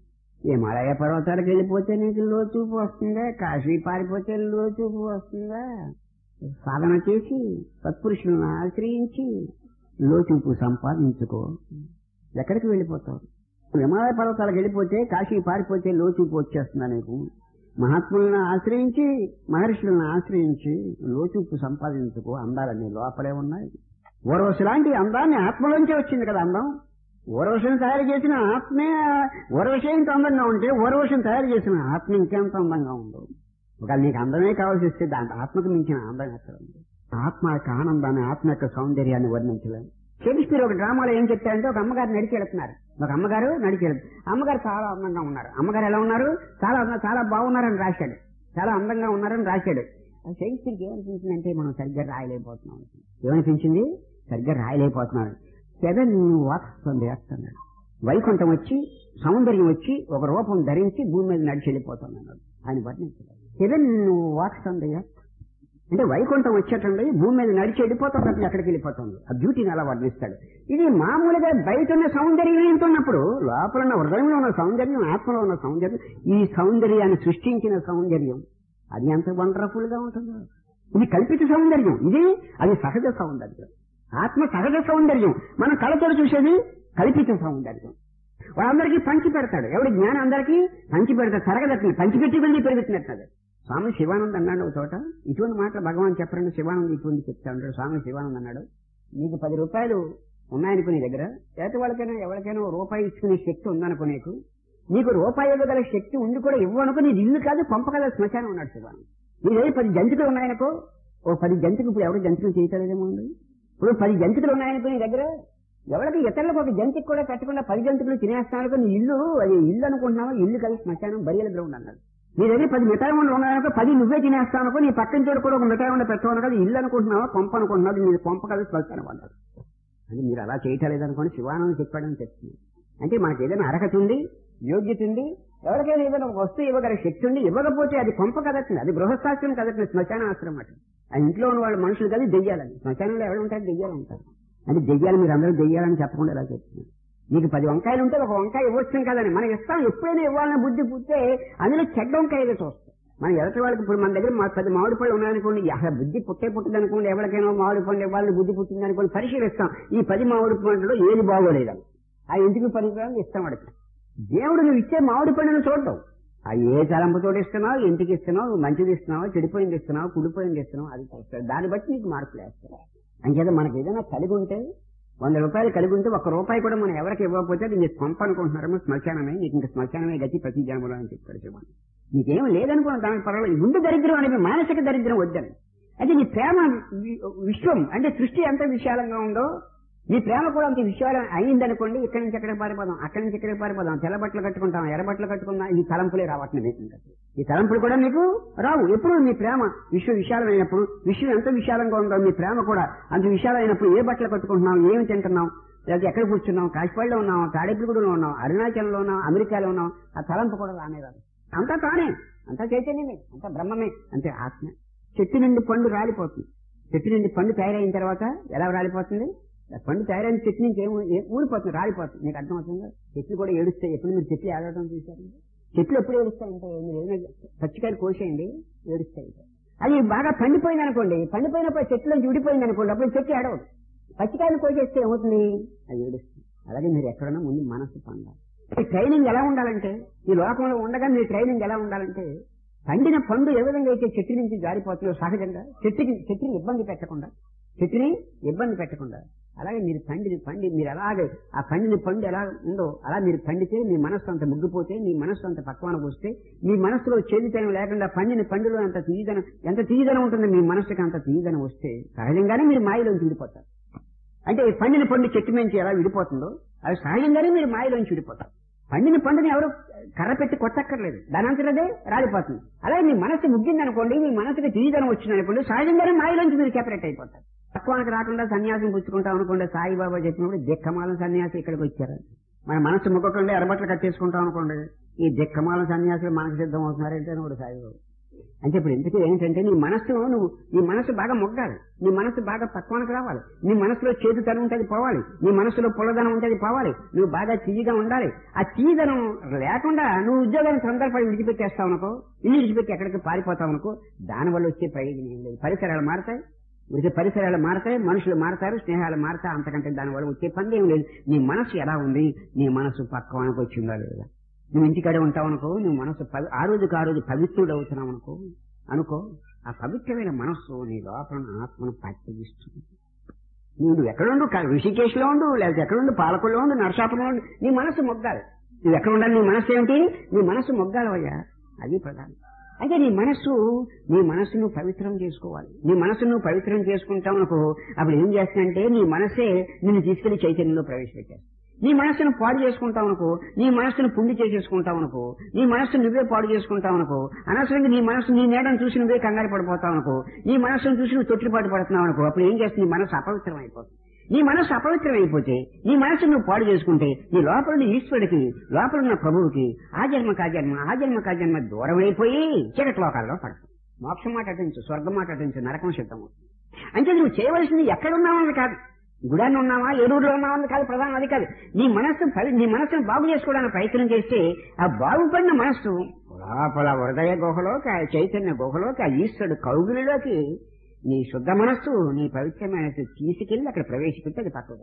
హిమాలయ పర్వతాలకు వెళ్ళిపోతే నీకు లోచూపు వస్తుందా కాశీ పారిపోతే లోచూపు వస్తుందా సాధన చేసి సత్పురుషులను ఆశ్రయించి లోచూపు సంపాదించుకో ఎక్కడికి వెళ్ళిపోతావు హిమాలయ పర్వతాలకు వెళ్ళిపోతే కాశీ పారిపోతే లోచూపు వచ్చేస్తుందా నీకు మహాత్ములను ఆశ్రయించి మహర్షులను ఆశ్రయించి లోచూపు సంపాదించుకో అందాలన్నీ లోపలే ఉన్నాయి ఓరవశ లాంటి అందాన్ని ఆత్మలోంచే వచ్చింది కదా అందం ఓరవశం తయారు చేసిన ఆత్మే ఓరవశం ఇంత అందంగా ఉంటే ఓరవశం తయారు చేసిన ఆత్మ ఇంకెంత అందంగా ఉండదు ఒకవేళ నీకు అందమే కావాల్సి వస్తే దాంట్లో ఆత్మకు మించిన అందం ఎక్కడ ఉంది ఆత్మ యొక్క ఆనందాన్ని ఆత్మ యొక్క సౌందర్యాన్ని వర్ణించలేము షేక్స్పియర్ ఒక డ్రామాలో ఏం చెప్తారంటే ఒక అమ్మగారు నడిచి వెళ్తున్నారు ఒక అమ్మగారు నడిచి వెళ్తున్నారు అమ్మగారు చాలా అందంగా ఉన్నారు అమ్మగారు ఎలా ఉన్నారు చాలా అందంగా- చాలా బాగున్నారని రాశాడు చాలా అందంగా ఉన్నారని రాశాడు షేక్స్పియర్కి ఏమనిపించిందంటే మనం సరిగ్గా రాయలేకపోతున్నాం ఏమనిపించింది సరిగ్గా రాయలేకపోతున్నాడు సెవెన్ వాక్స్ అన్నాడు వైకుంఠం వచ్చి సౌందర్యం వచ్చి ఒక రూపం ధరించి భూమి మీద నడిచి వెళ్ళిపోతున్నాడు ఆయన వర్ణించాడు సెవెన్ వాక్స్ అంటే వైకుంఠం వచ్చేటండి భూమి మీద నడిచి వెళ్ళిపోతుంది ఎక్కడికి వెళ్ళిపోతుంది ఆ బ్యూటీని అలా వర్ణిస్తాడు ఇది మామూలుగా బయట ఉన్న సౌందర్యం ఏంటున్నప్పుడు లోపల ఉన్న హృదయంలో ఉన్న సౌందర్యం ఆత్మలో ఉన్న సౌందర్యం ఈ సౌందర్యాన్ని సృష్టించిన సౌందర్యం అది ఎంత వండర్ఫుల్ గా ఉంటుందో ఇది కల్పిత సౌందర్యం ఇది అది సహజ సౌందర్యం ఆత్మ సహజ సౌందర్యం మనం కళతో చూసేది కల్పిత సౌందర్యం వాళ్ళందరికీ పంచి పెడతాడు ఎవడి జ్ఞానం అందరికీ పంచి పెడతాడు తరగదట్టింది పంచిపెట్టి వెళ్ళి పెరుగుతున్నట్టు స్వామి శివానంద్ అన్నాడు ఒక చోట ఇటువంటి మాటలు భగవాన్ చెప్పండి శివానంద్ ఇటువంటి చెప్తా ఉంటాడు స్వామి శివానంద్ అన్నాడు నీకు పది రూపాయలు ఉన్నాయనుకో నీ దగ్గర చేత వాళ్ళకైనా ఎవరికైనా ఓ రూపాయి ఇచ్చుకునే శక్తి ఉందనుకో నీకు నీకు రూపాయి ఇవ్వగల శక్తి ఉండి కూడా ఇవ్వనుకో నీది ఇల్లు కాదు పంపగల శ్మశానం ఉన్నాడు శివానంద్ నీ దగ్గర పది జంతికలు ఉన్నాయనుకో ఓ పది జంతికలు ఇప్పుడు ఎవరు జంతికలు చేయటలేదేమో ఉంది ఇప్పుడు పది జంతికలు ఉన్నాయనుకో నీ దగ్గర ఎవరికి ఇతరులకు ఒక జంతికి కూడా పెట్టకుండా పది జంతువులు తినేస్తాను నీ ఇల్లు అది ఇల్లు అనుకుంటున్నావా ఇల్లు కలిసి శ్మశానం బరియల గ్రౌండ్ అన్నాడు నీ దగ్గర పది మిఠాయి ఉండి ఉన్నాయనుకో పది నువ్వే తినేస్తావు అనుకో నీ పక్కన చోటు కూడా ఒక మిఠాయి ఉండి పెట్టావు కదా ఇల్లు అనుకుంటున్నావా కొంప అనుకుంటున్నావు మీరు కొంప కలిసి శ్మశానం అన్నాడు అది మీరు అలా చేయటం లేదనుకోండి శివానంద చెప్పాడని చెప్తుంది అంటే మనకి ఏదైనా అర్హత ఉంది యోగ్యత ఉంది ఎవరికైనా ఏదైనా ఒక వస్తువు ఇవ్వగల శక్తి ఉంది ఇవ్వకపోతే అది కొంప కదట్టింది అది గృహస్థాశ్రం కదట్టింది శ్మశాన ఆశ్రమం అట ఆ ఇంట్లో ఉన్న వాళ్ళు మనుషులు కలిసి దెయ్యాలని శ్మశానంలో ఎవరు ఉంటారు దెయ్యాలు ఉంటారు అంటే దెయ్యాలు మీరు అందరూ దెయ్యాలని చెప్పకుండా ఇలా చెప్తున్నారు మీకు పది వంకాయలు ఉంటే ఒక వంకాయ ఇవ్వచ్చు కదండి మనం ఇస్తాం ఎప్పుడైనా ఇవ్వాలన్న బుద్ధి పుట్టే అందులో చెడ్డ వంకాయలు చూస్తాం మన ఎదుటి వాళ్ళకి ఇప్పుడు మన దగ్గర మా పది మామిడి పళ్ళు ఉన్నాయనుకోండి అసలు బుద్ధి పుట్టే పుట్టింది అనుకోండి ఎవరికైనా మామిడి పండు ఇవ్వాలని బుద్ధి పుట్టింది అనుకోండి పరిశీలిస్తాం ఈ పది మామిడి పండులో ఏది బాగోలేదని ఆ ఇంటికి పనికిరాని ఇస్తాం వాడికి దేవుడు నువ్వు ఇచ్చే మామిడి పండును చూడటం ఆ ఏ తలంపుతో ఇస్తున్నావు ఇంటికి ఇస్తున్నావు మంచిది ఇస్తున్నావు చెడిపోయింది ఇస్తున్నావు కుడిపోయింది ఇస్తున్నావు అది చూస్తాడు దాన్ని బట్టి నీకు మార్కులు వేస్తారు అంచేత మనకి ఏదైనా కలిగి ఉంటే వంద రూపాయలు కలిగి ఉంటే ఒక్క రూపాయి కూడా మనం ఎవరికి ఇవ్వకపోతే అది మీరు పంప అనుకుంటున్నారేమో శ్మశానమే నీకు ఇంకా శ్మశానమే గతి ప్రతి జన్మలో అని చెప్పాడు శివాన్ని నీకేం లేదనుకున్న దానికి పర్వాలేదు ముందు దరిద్రం అనేది మానసిక దరిద్రం వద్దని అయితే నీ ప్రేమ వి- విశ్వం అంటే సృష్టి ఎంత విశాలంగా ఉందో నీ ప్రేమ కూడా అంత విశాలం అయిందనుకోండి ఇక్కడి నుంచి ఎక్కడికి పారిపోదాం అక్కడి నుంచి ఎక్కడికి పారిపోదాం తెల్ల బట్టలు కట్టుకుంటాం ఎర్ర బట్టలు కట్టుకుందాం ఈ తలంపులే రావట్లేదు మీకు ఇంకా. ఈ తలంపులు కూడా మీకు రావు ఎప్పుడు మీ ప్రేమ విశ్వ విశాలమైనప్పుడు విశ్వం ఎంత విశాలంగా ఉందో మీ ప్రేమ కూడా అంత విశాలమైనప్పుడు ఏ బట్టలు కట్టుకుంటున్నాం ఏమి తింటున్నాం లేదా ఎక్కడ కూర్చున్నాం కాశ్మీర్లో ఉన్నాం తాడేపుగూడలో ఉన్నాం అరుణాచలంలో ఉన్నాం అమెరికాలో ఉన్నాం ఆ తలంపు కూడా రానే రాదు అంతా తానే అంతా చైతన్యమే అంతా బ్రహ్మమే అంతే ఆత్మ చెట్టు నుండి పండు రాలిపోతుంది చెట్టు నుండి పండు తయారైన తర్వాత ఎలా రాలిపోతుంది ఆ పండు తయారైన చెట్టు నుంచి ఏం ఏ- ఊడిపోతుంది రాలిపోతుంది మీకు అర్థమవుతుందా చెట్లు కూడా ఏడుస్తాయి ఎప్పుడు మీరు చెట్లు ఏడవడం చూశారు చెట్లు ఎప్పుడు ఏడుస్తాయంటే మీరు ఏదైనా పచ్చికాయలు కోసేయండి ఏడుస్తాయి అది బాగా పండిపోయింది అనుకోండి పండిపోయినప్పుడు ఆ చెట్టు నుంచి విడిపోయింది అనుకోండి అప్పుడు చెట్టు ఏడవదు పచ్చికాయలు కోసేస్తే ఏమవుతుంది అది ఏడుస్తుంది అలాగే మీరు ఎక్కడన్నా ముందు మనసు పండాలి ఈ ట్రైనింగ్ ఎలా ఉండాలంటే ఈ లోకంలో ఉండగా మీ ట్రైనింగ్ ఎలా ఉండాలంటే పండిన పండు ఏ విధంగా అయితే చెట్టు నుంచి జారిపోతుందో సహజంగా చెట్టుకి చెట్టుని ఇబ్బంది పెట్టకుండా చెట్టుని ఇబ్బంది పెట్టకుండా అలాగే మీరు పండిని పండి మీరు అలాగే ఆ పండిన పండు ఎలా ఉందో అలా మీరు పండితే మీ మనస్సు అంత ముగ్గిపోతే మీ మనస్సు అంత పక్వానికి వస్తే మీ మనస్సులో చేదుతనం లేకుండా పండిన పండులో అంత తీయదనం ఎంత తీయదనం ఉంటుందో మీ మనస్సుకి అంత తీయదనం వస్తే సహజంగానే మీరు మాయలోంచి విడిపోతారు అంటే పండిన పండు చెట్టు నుంచి ఎలా విడిపోతుందో అది సహజంగానే మీరు మాయలోంచి విడిపోతారు పండిన పండుని ఎవరు కర్ర పెట్టి కొట్టక్కర్లేదు దాని అంతటదే రాలిపోతుంది అలాగే మీ మనసు ముగ్గింది అనుకోండి మీ మనసుకి తీయదనం వచ్చింది అనుకోండి సహజంగానే మాయలోంచి మీరు సెపరేట్ అయిపోతారు తత్వానికి రాకుండా సన్యాసం పుచ్చుకుంటాం అనుకోండి సాయిబాబా చెప్పినప్పుడు దిక్కమాల సన్యాసి ఇక్కడికి వచ్చారు మన మనసు ముగ్గకుండా ఎర్రబట్టలు కట్టేసుకుంటాం అనుకోండి ఈ దిక్కమాల సన్యాసులు మనకు సిద్ధం అవుతున్నారంటే కూడా సాయిబాబు అంటే ఇప్పుడు ఎందుకు ఏంటంటే నీ మనస్సు నువ్వు నీ మనసు బాగా మొగ్గాలి నీ మనసు బాగా పక్వానికి రావాలి నీ మనసులో చేతుతనం ఉంటది పోవాలి నీ మనసులో పుల్లదనం ఉంటది పోవాలి నువ్వు బాగా తీయగా ఉండాలి ఆ తీయదనం లేకుండా నువ్వు ఉద్యోగాన్ని తొందరపడి విడిచిపెట్టేస్తావు అనుకో ఇల్లు విడిచిపెట్టి ఎక్కడికి పారిపోతావు అనుకో దానివల్ల వచ్చే ప్రయోజనం ఏం లేదు పరిసరాలు మారతాయి వచ్చే పరిసరాలు మారతాయి మనుషులు మారతారు స్నేహాలు మారతాయి అంతకంటే దానివల్ల వచ్చే పని ఏం లేదు నీ మనసు ఎలా ఉంది నీ మనసు పక్వానికి వచ్చిందా లేదా నువ్వు ఇంటికాడే ఉంటావు అనుకో నువ్వు మనసు పవి- ఆ రోజుకి ఆ రోజు పవిత్రుడు అవుతున్నావు అనుకో అనుకో ఆ పవిత్రమైన మనస్సు నీ లోపల ఆత్మను పట్టిస్తుంది నువ్వు ఎక్కడుండు ఋషికేశ్ లో ఉండు లేకపోతే ఎక్కడుండు పాలకుల్లో ఉండు నరసాపురంలో ఉండు నీ మనసు మొగ్గాలి నువ్వు ఎక్కడ ఉండాలి నీ మనసు ఏమిటి నీ మనసు మొగ్గాలవయ్యా అది ప్రధానం అయితే నీ మనస్సు నీ మనస్సును పవిత్రం చేసుకోవాలి నీ మనస్సును పవిత్రం చేసుకుంటావు అనుకో అప్పుడు ఏం చేస్తానంటే నీ మనసే నిన్ను తీసుకెళ్లి చైతన్యంలో ప్రవేశపెట్టేస్తుంది నీ మనస్సును పాడు చేసుకుంటావు అనుకో నీ మనస్సును పుండి చేసేసుకుంటావు అనుకో నీ మనస్సు నువ్వే పాడు చేసుకుంటావు అనుకో అనవసరంగా నీ మనస్సు నీ మేడను చూసి నువ్వే కంగారు పడిపోతావు అనుకో నీ మనస్సును చూసి నువ్వు తొట్టిపాటు పడుతున్నావు అనుకో అప్పుడు ఏం చేస్తుంది నీ మనస్సు అపవిత్రం అయిపోతుంది నీ మనస్సు అపవిత్రం అయిపోతే నీ మనస్సు నువ్వు పాడు చేసుకుంటే నీ లోపల ఉన్న ఈశ్వరుడికి లోపల ఉన్న ప్రభువుకి ఆ జన్మ కా జన్మ ఆ జన్మ కా జన్మ దూరం అయిపోయి చీకటి లోకాల్లో పడతావు మోక్షం మాట అటించు స్వర్గం మాట అటించు నరకం సిద్ధం అవుతుంది అంటే నువ్వు చేయవలసింది ఎక్కడున్నావని కాదు గుడాన్ని ఉన్నావా ఏలూరులో ఉన్నావని కాదు ప్రధానం అది కాదు నీ మనస్సు పరి- నీ మనస్సును బాగు చేసుకోవడానికి ప్రయత్నం చేస్తే ఆ బాగుపడిన మనస్సు లోపల హృదయ గుహలోకి ఆ చైతన్య గుహలోకి ఆ ఈశ్వరుడు కౌగులిలోకి నీ శుద్ధ మనస్సు నీ పవిత్రమైన తీసుకెళ్లి అక్కడ ప్రవేశపెట్టి అది పక్కకు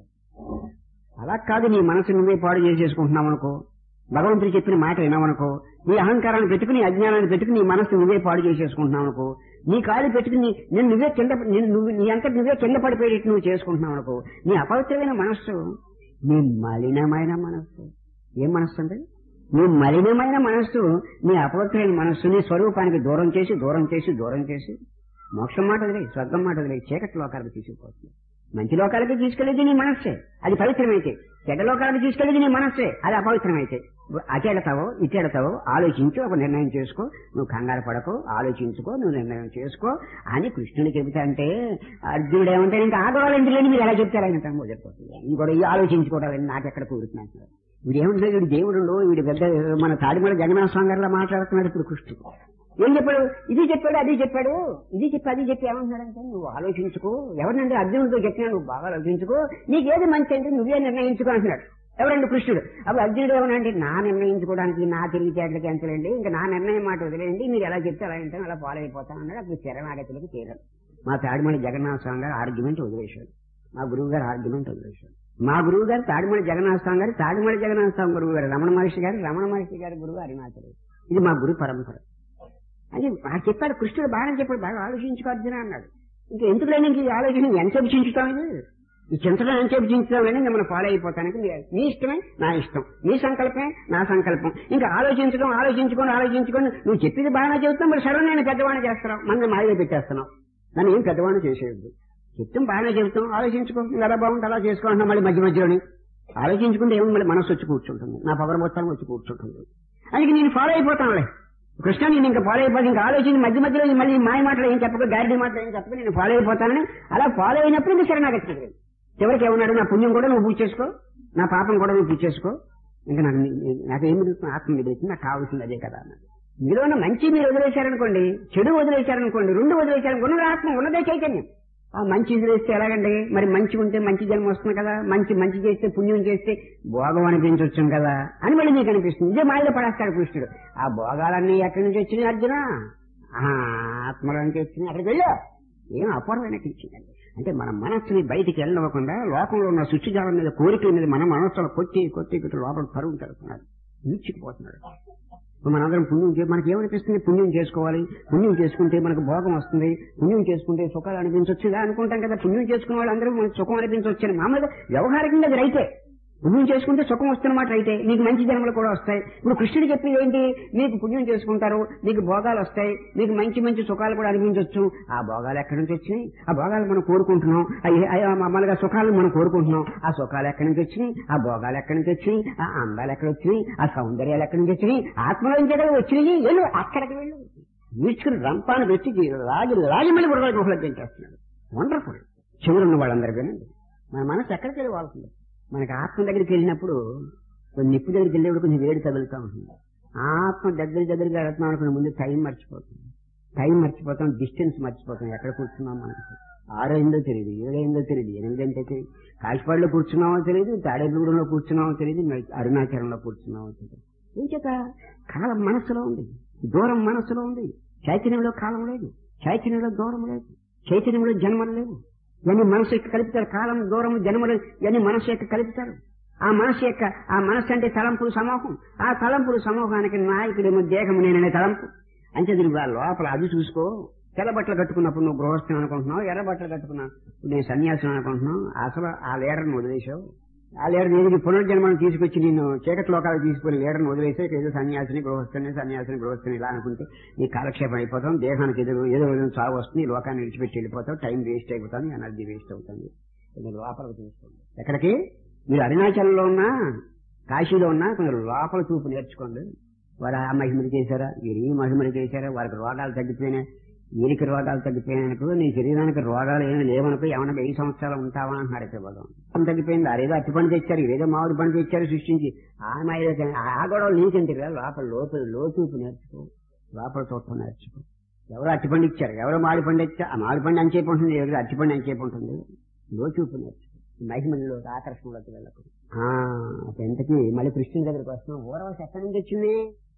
అలా కాదు నీ మనసు నువ్వే పాడు చేసేసుకుంటున్నావు అనుకో భగవంతుడు చెప్పిన మాట వినవనుకో నీ అహంకారాన్ని పెట్టుకుని అజ్ఞానాన్ని పెట్టుకుని నీ మనసు నువ్వే పాడు చేసేసుకుంటున్నావు అనుకో నీ కాలు పెట్టుకుని నేను నువ్వే కింద నేను నువ్వు నీ అంతా నువ్వే కింద పడిపోయేట్టు నువ్వు చేసుకుంటున్నావు అనుకో నీ అపవిత్రమైన మనస్సు నీ మలినమైన మనస్సు ఏం మనస్సు అంటే నీ మలినమైన మనస్సు నీ అపవిత్రమైన మనస్సు నీ స్వరూపానికి దూరం చేసి దూరం చేసి దూరం చేసి మోక్షం మాట వదిలే స్వర్గం మాట వదిలే చీకటి లోకాలకు తీసుకుపోతుంది మంచి లోకాలకి తీసుకెళ్లేది నీ మనస్సే అది పవిత్రమైతే చెడ్డ లోకాలకు తీసుకెళ్లేది నీ మనస్సే అది అపవిత్రమైతే అటెడతావో ఇటెడతావో ఆలోచించు ఒక నిర్ణయం చేసుకో నువ్వు కంగారు పడకు ఆలోచించుకో నువ్వు నిర్ణయం చేసుకో అని కృష్ణుడు చెబుతా అంటే అర్జునుడు ఏమంటే ఇంకా ఆ గొడవలు ఎందుకు లేని మీరు ఎలా చెప్తారు ఆయన తమ్ముడు చెప్పిపోతుంది ఈ గొడవ ఈ ఆలోచించుకోవడం నాకు ఎక్కడ కూరుతున్నాను వీడు ఏముంటుంది వీడు దేవుడు వీడు పెద్ద మన తాడిమల జగన్నాథ స్వామి గారిలా మాట్లాడుతున్నాడు ఇప్పుడు కృష్ణుడు ఏం చెప్పాడు ఇది చెప్పాడు అది చెప్పాడు ఇది చెప్పి అది చెప్పి ఏమంటున్నాడంటే నువ్వు ఆలోచించుకో ఎవరినంటే అర్జునుడితో చెప్పినా నువ్వు బాగా ఆలోచించుకో నీకేది మంచి అంటే నువ్వే నిర్ణయించుకో అంటున్నాడు ఎవరండి కృష్ణుడు అప్పుడు అర్జునుడు ఏమనంటే నా నిర్ణయించుకోవడానికి నా తెలివితేటలకి ఎంతలేండి ఇంకా నా నిర్ణయం మాట వదిలేయండి మీరు ఎలా చెప్తే అలా వింటాను అలా ఫాలో అయిపోతాను అన్నాడు అప్పుడు శరణాగతులకు చేరాడు మా తాడిమణి జగన్నాథ స్వామి గారు ఆర్గ్యుమెంట్ వదిలేశాడు మా గురువు గారు ఆర్గ్యుమెంట్ వదిలేశాడు మా గురువు గారు తాడిమణి జగన్నాథ స్వామి గారు తాడిమణి జగన్నాథ స్వామి గురువు గారు రమణ మహర్షి గారు రమణ మహర్షి గారి గురువు అరుణాచలు ఇది మా గురు పరంపర అని ఆ చెప్పాడు కృష్ణుడు బాగా చెప్పాడు బాగా ఆలోచించుకో అర్జున అన్నాడు ఇంకా ఎందుకు లేని ఇంక ఈ ఆలోచన ఎంతసేపు చించుతాం ఇది ఈ చింతడం ఎంతసేపు చించుతాం కానీ ఇంకా మనం ఫాలో అయిపోతానికి మీ- నీ ఇష్టమే నా ఇష్టం నీ సంకల్పమే నా సంకల్పం ఇంకా ఆలోచించడం ఆలోచించుకొని ఆలోచించుకొని నువ్వు చెప్పింది బాగానే చెబుతావు మరి సడన్ నేను పెద్దవాడిని చేస్తున్నావు మన మాయలో పెట్టేస్తున్నావు నన్ను ఏం పెద్దవాడిని చేసేయద్దు చెప్తాం బాగానే చెబుతాం ఆలోచించుకో ఇంకా అలా బాగుంటే అలా చేసుకుంటున్నాం మళ్ళీ మధ్య మధ్యలోని ఆలోచించుకుంటే ఏమో మళ్ళీ మనసు వచ్చి కూర్చుంటుంది నా పవర్ మొత్తం వచ్చి కూర్చుంటుంది అందుకే నేను ఫాలో అయిపోతానులే కృష్ణ నేను ఇంకా ఫాలో అయిపోతాను ఇంకా ఆలోచించి మధ్య మధ్యలో మళ్ళీ మాయ మాటలు ఏం చెప్పక గారిడి మాటలు ఏం చెప్పక నేను ఫాలో అయిపోతానని అలా ఫాలో అయినప్పుడు ఇంకా శరణాగతి చివరికి ఏమన్నాడు నా పుణ్యం కూడా నువ్వు పూజ చేసుకో నా పాపం కూడా నువ్వు పూజ చేసుకో ఇంకా నాకు నీ- నాకు ఏం మిగులుతుంది ఆత్మ మిగులుతుంది నాకు కావాల్సింది అదే కదా అన్నాడు మీలో ఉన్న మంచి మీరు వదిలేశారనుకోండి చెడు వదిలేశారనుకోండి రెండు వదిలేశారనుకోండి ఉన్నది ఆత్మ ఉన్నదే చైతన్యం ఆ మంచి వదిలేస్తే ఎలాగండి మరి మంచి ఉంటే మంచి జన్మ వస్తుంది కదా మంచి మంచి చేస్తే పుణ్యం చేస్తే భోగం అనిపించవచ్చు కదా అని మళ్ళీ మీకు అనిపిస్తుంది ఇదే మాయలో పడేస్తాడు కృష్ణుడు ఆ భోగాలన్నీ ఎక్కడి నుంచి వచ్చినాయి అర్జున ఆ, ఆత్మలో నుంచి వచ్చినాయి అక్కడికి వెళ్ళా ఏం అపూర్వమైన ఇచ్చిందండి అంటే మన మనస్సుని బయటికి వెళ్ళవకుండా లోకంలో ఉన్న శుచిజాలం మీద కోరికల మీద మన మనస్సులో కొట్టి కొట్టి కొట్టి లోపల పరువు పెడుతున్నాడు ఈడ్చుకుపోతున్నాడు ఇప్పుడు మనందరం పుణ్యం చే మనకి ఏమనిపిస్తుంది పుణ్యం చేసుకోవాలి పుణ్యం చేసుకుంటే మనకు భోగం వస్తుంది పుణ్యం చేసుకుంటే సుఖాలు అనిపించవచ్చు ఇలా అనుకుంటాం కదా పుణ్యం చేసుకున్న వాళ్ళందరూ మనకు సుఖం అనిపించవచ్చు అని మామూలుగా వ్యవహారికంగా అది రైతే పుణ్యం చేసుకుంటే సుఖం వస్తున్నమాట అయితే నీకు మంచి జన్మలు కూడా వస్తాయి ఇప్పుడు కృష్ణుడు చెప్పేది ఏంటి నీకు పుణ్యం చేసుకుంటారు నీకు భోగాలు వస్తాయి నీకు మంచి మంచి సుఖాలు కూడా అనిపించవచ్చు ఆ భోగాలు ఎక్కడి నుంచి వచ్చినాయి ఆ భోగాలు మనం కోరుకుంటున్నాం అయ్యి- అయ్యి మామూలుగా సుఖాలను మనం కోరుకుంటున్నాం ఆ సుఖాలు ఎక్కడి నుంచి వచ్చినాయి ఆ భోగాలు ఎక్కడి నుంచి వచ్చినాయి ఆ అందాలు ఎక్కడ వచ్చినాయి ఆ సౌందర్యాలు ఎక్కడి నుంచి వచ్చినాయి ఆత్మలో నుంచి ఎక్కడ వచ్చినాయి వెళ్ళు అక్కడికి వెళ్ళు వీడ్చుకుని రంపాను పెట్టి రాగి రాగి మళ్ళీ బుర్రలో గుహలో పెంచేస్తున్నాడు వండర్ఫుల్ చివరున్న వాళ్ళందరూ వినండి మన మనసు ఎక్కడికి వెళ్ళి వాళ్తుంది మనకి ఆత్మ దగ్గరికి వెళ్ళినప్పుడు కొంచెం నిప్పు దగ్గరికి వెళ్ళేప్పుడు కొంచెం వేడి తగులుతూ ఉంటుంది ఆత్మ దగ్గర దగ్గరికి వెళ్తున్నాం అనుకున్న ముందు టైం మర్చిపోతుంది టైం మర్చిపోతాం డిస్టెన్స్ మర్చిపోతాం ఎక్కడ కూర్చున్నాం మనకి ఆరైందో తెలియదు ఏడైందో తెలియదు ఎనిమిదంటే తెలియదు కాశీపాడులో కూర్చున్నామో తెలియదు తాడేపూడంలో కూర్చున్నామో తెలియదు మరి అరుణాచలంలో కూర్చున్నామో తెలియదు ఏం చేత కాలం మనస్సులో ఉంది దూరం మనస్సులో ఉంది చైతన్యంలో కాలం లేదు చైతన్యంలో దూరం లేదు చైతన్యంలో జన్మలు లేవు ఇవన్నీ మనసు యొక్క కలుపుతారు కాలం దూరం జన్మలు ఇవన్నీ మనసు యొక్క కలుపుతారు ఆ మనసు యొక్క ఆ మనసు అంటే తలంపులు సమూహం ఆ తలంపులు సమూహానికి నాయకుడేమో దేహం నేననే తలంపు అంటే నువ్వు ఆ లోపల అది చూసుకో తెల్ల బట్టలు కట్టుకున్నప్పుడు నువ్వు గృహస్థం అనుకుంటున్నావు ఎర్ర బట్టలు కట్టుకున్నావు నేను సన్యాసం అనుకుంటున్నావు అసలు ఆ లీడర్ని వదిలేశావు ఆ లీడర్ ఏది పునర్జన్మను తీసుకొచ్చి నేను చీకటి లోకాలకు తీసుకుని లీడర్ని వదిలేస్తే ఇక ఏదో సన్యాసిని గృహస్థని సన్యాసిని గృహస్థని ఇలా అనుకుంటే నీ కాలక్షేపం అయిపోతాం దేహానికి ఏదో ఏదో విధంగా చావు వస్తుంది ఈ లోకాన్ని విడిచిపెట్టి వెళ్ళిపోతావు టైం వేస్ట్ అయిపోతుంది ఎనర్జీ వేస్ట్ అవుతుంది కొంచెం లోపలికి చూసుకోండి ఎక్కడికి మీరు అరుణాచలంలో ఉన్నా కాశీలో ఉన్నా కొంచెం లోపల చూపు నేర్చుకోండి వారు ఆ మహిమలు చేశారా వీరు ఈ మహిమలు చేశారా వారికి రోగాలు తగ్గిపోయినాయి వీరికి రోగాలు తగ్గిపోయినప్పుడు నీ శరీరానికి రోగాలు ఏమి లేవనుకో ఏమైనా వెయ్యి సంవత్సరాలు ఉంటావా అంటున్నాడు ఇక్కడ భగవాన్ తగ్గిపోయింది అరేదో అట్టి పని తెచ్చారు ఇదేదో మామిడి పని తెచ్చారు సృష్టించి ఆ మాయ ఆ గొడవలు నీకంటే కదా లోపల లోతు లోతూపు నేర్చుకో లోపల చూడటం నేర్చుకో ఎవరు అట్టిపండు ఇచ్చారు ఎవరు మామిడి పండు ఇచ్చారు ఆ మామిడి పండు అంచేపు ఉంటుంది ఎవరు అట్టిపండు అంచేపు ఉంటుంది లోచూపు నేర్చుకో మహిమలో ఆకర్షణలోకి వెళ్ళకు ఆ, ఎంతకి మళ్ళీ కృష్ణుని దగ్గరికి వస్తున్నాం ఊరవశ ఎక్కడి నుంచి వచ్చింది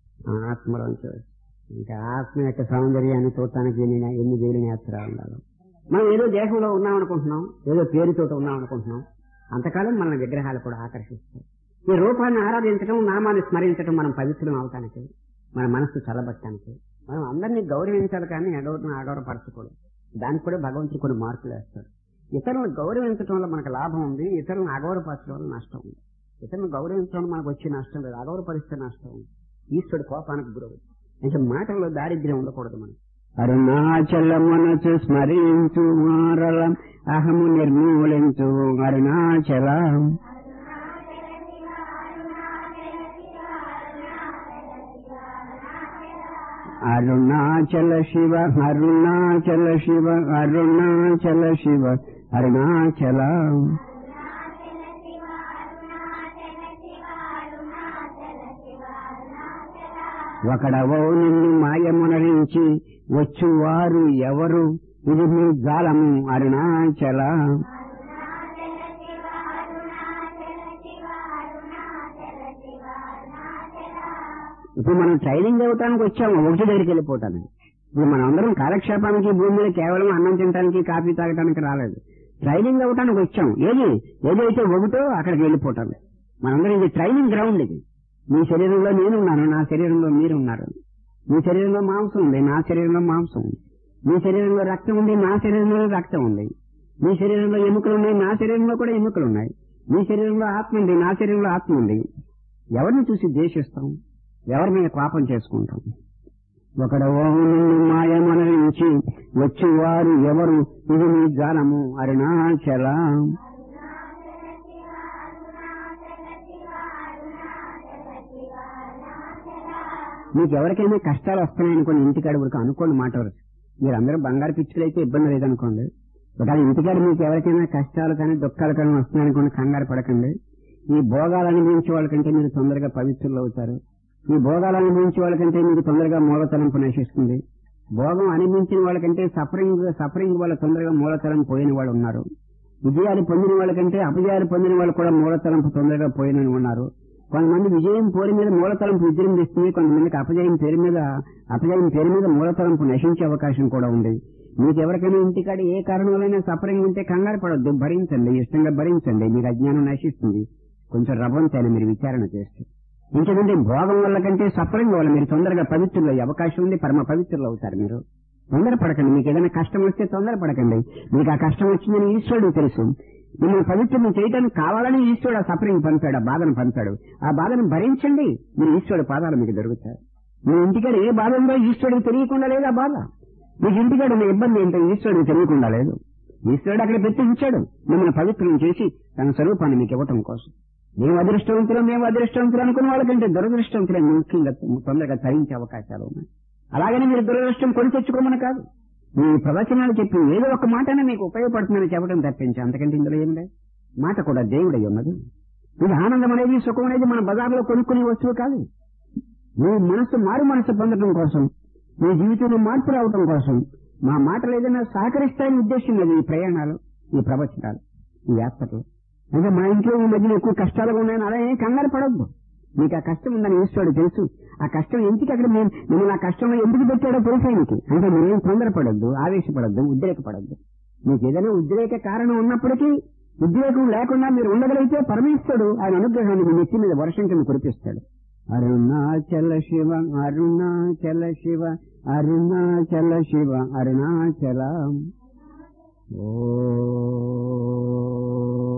ఆత్మలోంచి వచ్చింది. ఇంకా ఆత్మ యొక్క సౌందర్యాన్ని చూడటానికి ఎన్ని ఎన్ని వేలు నేత్రాలు ఉండాలి మనం ఏదో దేశంలో ఉన్నాం అనుకుంటున్నాం ఏదో పేరుతో ఉన్నాం అనుకుంటున్నాం అంతకాలం మన విగ్రహాలు కూడా ఆకర్షిస్తాయి ఈ రూపాన్ని ఆరాధించడం నామాన్ని స్మరించడం మనం పవిత్రం అవటానికి మన మనస్సు చల్లబట్టడానికి మనం అందరినీ గౌరవించాలి కానీ ఎడవటం ఆడవరపరచకూడదు దానికి కూడా భగవంతుడు కొన్ని మార్కులు వేస్తాడు ఇతరులను గౌరవించడం వల్ల మనకు లాభం ఉంది ఇతరులను అగౌరవపరచడం వల్ల నష్టం ఉంది ఇతరులను గౌరవించడం వల్ల మనకు వచ్చే నష్టం లేదు అగౌరవపరిస్తే నష్టం ఉంది ఈశ్వరుడు కోపానికి గురవు అంటే మాటల్లో దారిద్ర్యం ఉండకూడదు మనం అరుణాచలమునచు స్మరించు మారలం అహము నిర్మూలించు అరుణాచల అరుణాచల శివ అరుణాచల శివ అరుణాచల శివ అరుణాచల ఒకడవో నిన్ను మాయమునరించి వచ్చువారు ఎవరు ఇది మీ జాలము అరుణాచల ఇప్పుడు మనం ట్రైనింగ్ ఇవ్వటానికి వచ్చాము ఒకటి దగ్గరికి వెళ్ళిపోతాను ఇప్పుడు మనం అందరం కాలక్షేపానికి భూమి మీద కేవలం అన్నం తినడానికి కాఫీ తాగడానికి రాలేదు ట్రైనింగ్ అవ్వటానికి వచ్చాం ఏది ఏదైతే ఒకటో అక్కడికి వెళ్ళిపోతాను మనందరం ఇది ట్రైనింగ్ గ్రౌండ్ ఇది మీ శరీరంలో నేనున్నాను నా శరీరంలో మీరున్నారు మీ శరీరంలో మాంసం ఉంది నా శరీరంలో మాంసం ఉంది మీ శరీరంలో రక్తం ఉంది నా శరీరంలో రక్తం ఉంది మీ శరీరంలో ఎముకలు ఉన్నాయి నా శరీరంలో కూడా ఎముకలు ఉన్నాయి మీ శరీరంలో ఆత్మ ఉంది నా శరీరంలో ఆత్మ ఉంది ఎవరిని చూసి ద్వేషిస్తాం ఎవరి మీద కోపం చేసుకుంటాం ఒకడవో నిన్ను మాయమనరించి వచ్చేవారు ఎవరు ఇది మీ గానము అరుణాచల మీకు ఎవరికైనా కష్టాలు వస్తున్నాయనుకోండి ఇంటికాడ వరకు అనుకోండి మాట వరకు మీరు అందరూ బంగారు పిచ్చులైతే ఇబ్బంది లేదనుకోండి బట్ అది ఇంటికాడ మీకు ఎవరికైనా కష్టాలు కానీ దుఃఖాలు కానీ వస్తున్నాయనుకోండి కంగారు పడకండి ఈ భోగాలు అనుభవించే వాళ్ళకంటే మీరు తొందరగా పవిత్రులు అవుతారు ఈ భోగాలు అనుభవించే వాళ్ళకంటే మీకు తొందరగా మూలతలంపు నశిస్తుంది భోగం అనుభవించిన వాళ్ళకంటే సఫరింగ్ సఫరింగ్ వల్ల తొందరగా మూలతలం పోయిన వాళ్ళు ఉన్నారు విజయాలు పొందిన వాళ్ళకంటే అపజయాలు పొందిన వాళ్ళు కూడా మూలతలంపు తొందరగా పోయిన ఉన్నారు కొంతమంది విజయం పేరు మీద మూలతలంపు విజృంభిస్తుంది కొంతమందికి అపజయం పేరు మీద అపజయం పేరు మీద మూలతలంపు నశించే అవకాశం కూడా ఉంది మీకు ఎవరికైనా ఇంటికాడ ఏ కారణం వల్లైనా సఫరింగ్ ఉంటే కంగారు పడొద్దు భరించండి ఇష్టంగా భరించండి మీకు అజ్ఞానం నశిస్తుంది కొంచెం రవ్వంతాను మీరు విచారణ చేస్తే ఇంకేంటంటే భోగం వల్ల కంటే సఫరింగ్ వల్ల మీరు తొందరగా పవిత్రులు అయ్యే అవకాశం ఉంది పరమ పవిత్రులు అవుతారు మీరు తొందరపడకండి మీకు ఏదైనా కష్టం వస్తే తొందరపడకండి మీకు ఆ కష్టం వచ్చిందని ఈశ్వరుడు తెలుసు మిమ్మల్ని పవిత్రుని చేయడానికి కావాలని ఈశ్వరుడు ఆ సఫరింగ్ పంపాడు ఆ బాధను పంపాడు ఆ బాధను భరించండి మీరు ఈశ్వరుడు పాదాలు మీకు దొరుకుతాయి మీ ఇంటికాడ ఏ బాధ ఉందో ఈశ్వరుడికి తెలియకుండా లేదు ఆ బాధ మీకు ఇంటికాడ ఉన్న ఇబ్బంది ఏంటో ఈశ్వరుడికి తెలియకుండా లేదు ఈశ్వరుడు అక్కడ పెట్టి ఉంచాడు మిమ్మల్ని పవిత్రం చేసి తన స్వరూపాన్ని మీకు ఇవ్వటం కోసం మేము అదృష్టవంతులు మేము అదృష్టవంతులు అనుకున్న వాళ్ళకంటే దురదృష్టవంతులు ముఖ్యంగా తొందరగా తరించే అవకాశాలు ఉన్నాయి అలాగని మీరు దురదృష్టం కొని తెచ్చుకోమని కాదు మీ ప్రవచనాలు చెప్పి ఏదో ఒక మాటనే మీకు ఉపయోగపడుతుందని చెప్పడం తప్పించి అంతకంటే ఇందులో ఏం లేదు మాట కూడా దేవుడై ఉన్నది ఇది ఆనందం అనేది సుఖం అనేది మన బజార్లో కొనుక్కునే వస్తువు కాదు మీ మనసు మారు మనసు పొందడం కోసం మీ జీవితంలో మార్పు రావడం కోసం మా మాటలు ఏదైనా సహకరిస్తాయని ఉద్దేశం లేదు ఈ ప్రయాణాలు ఈ ప్రవచనాలు ఈ యాత్రలు అంటే మా ఇంట్లో ఈ మధ్యన ఎక్కువ కష్టాలుగా ఉన్నాయని అలా ఏం కంగారు పడొద్దు మీకు ఆ కష్టం ఉందని ఈశ్వరుడు తెలుసు ఆ కష్టం ఎందుకు అక్కడ మేము మిమ్మల్ని ఆ కష్టంలో ఎందుకు పెట్టాడో తెలుసు ఆయనకి అంటే మీరేం తొందరపడొద్దు ఆవేశపడొద్దు ఉద్రేకపడొద్దు మీకు ఏదైనా ఉద్రేక కారణం ఉన్నప్పటికీ ఉద్రేకం లేకుండా మీరు ఉండగలిగితే పరమేశ్వరుడు ఆయన అనుగ్రహాన్ని మీ నెత్తి మీద వర్షం కింద కురిపిస్తాడు అరుణాచల శివ అరుణాచల శివ అరుణాచల శివ అరుణాచల ఓ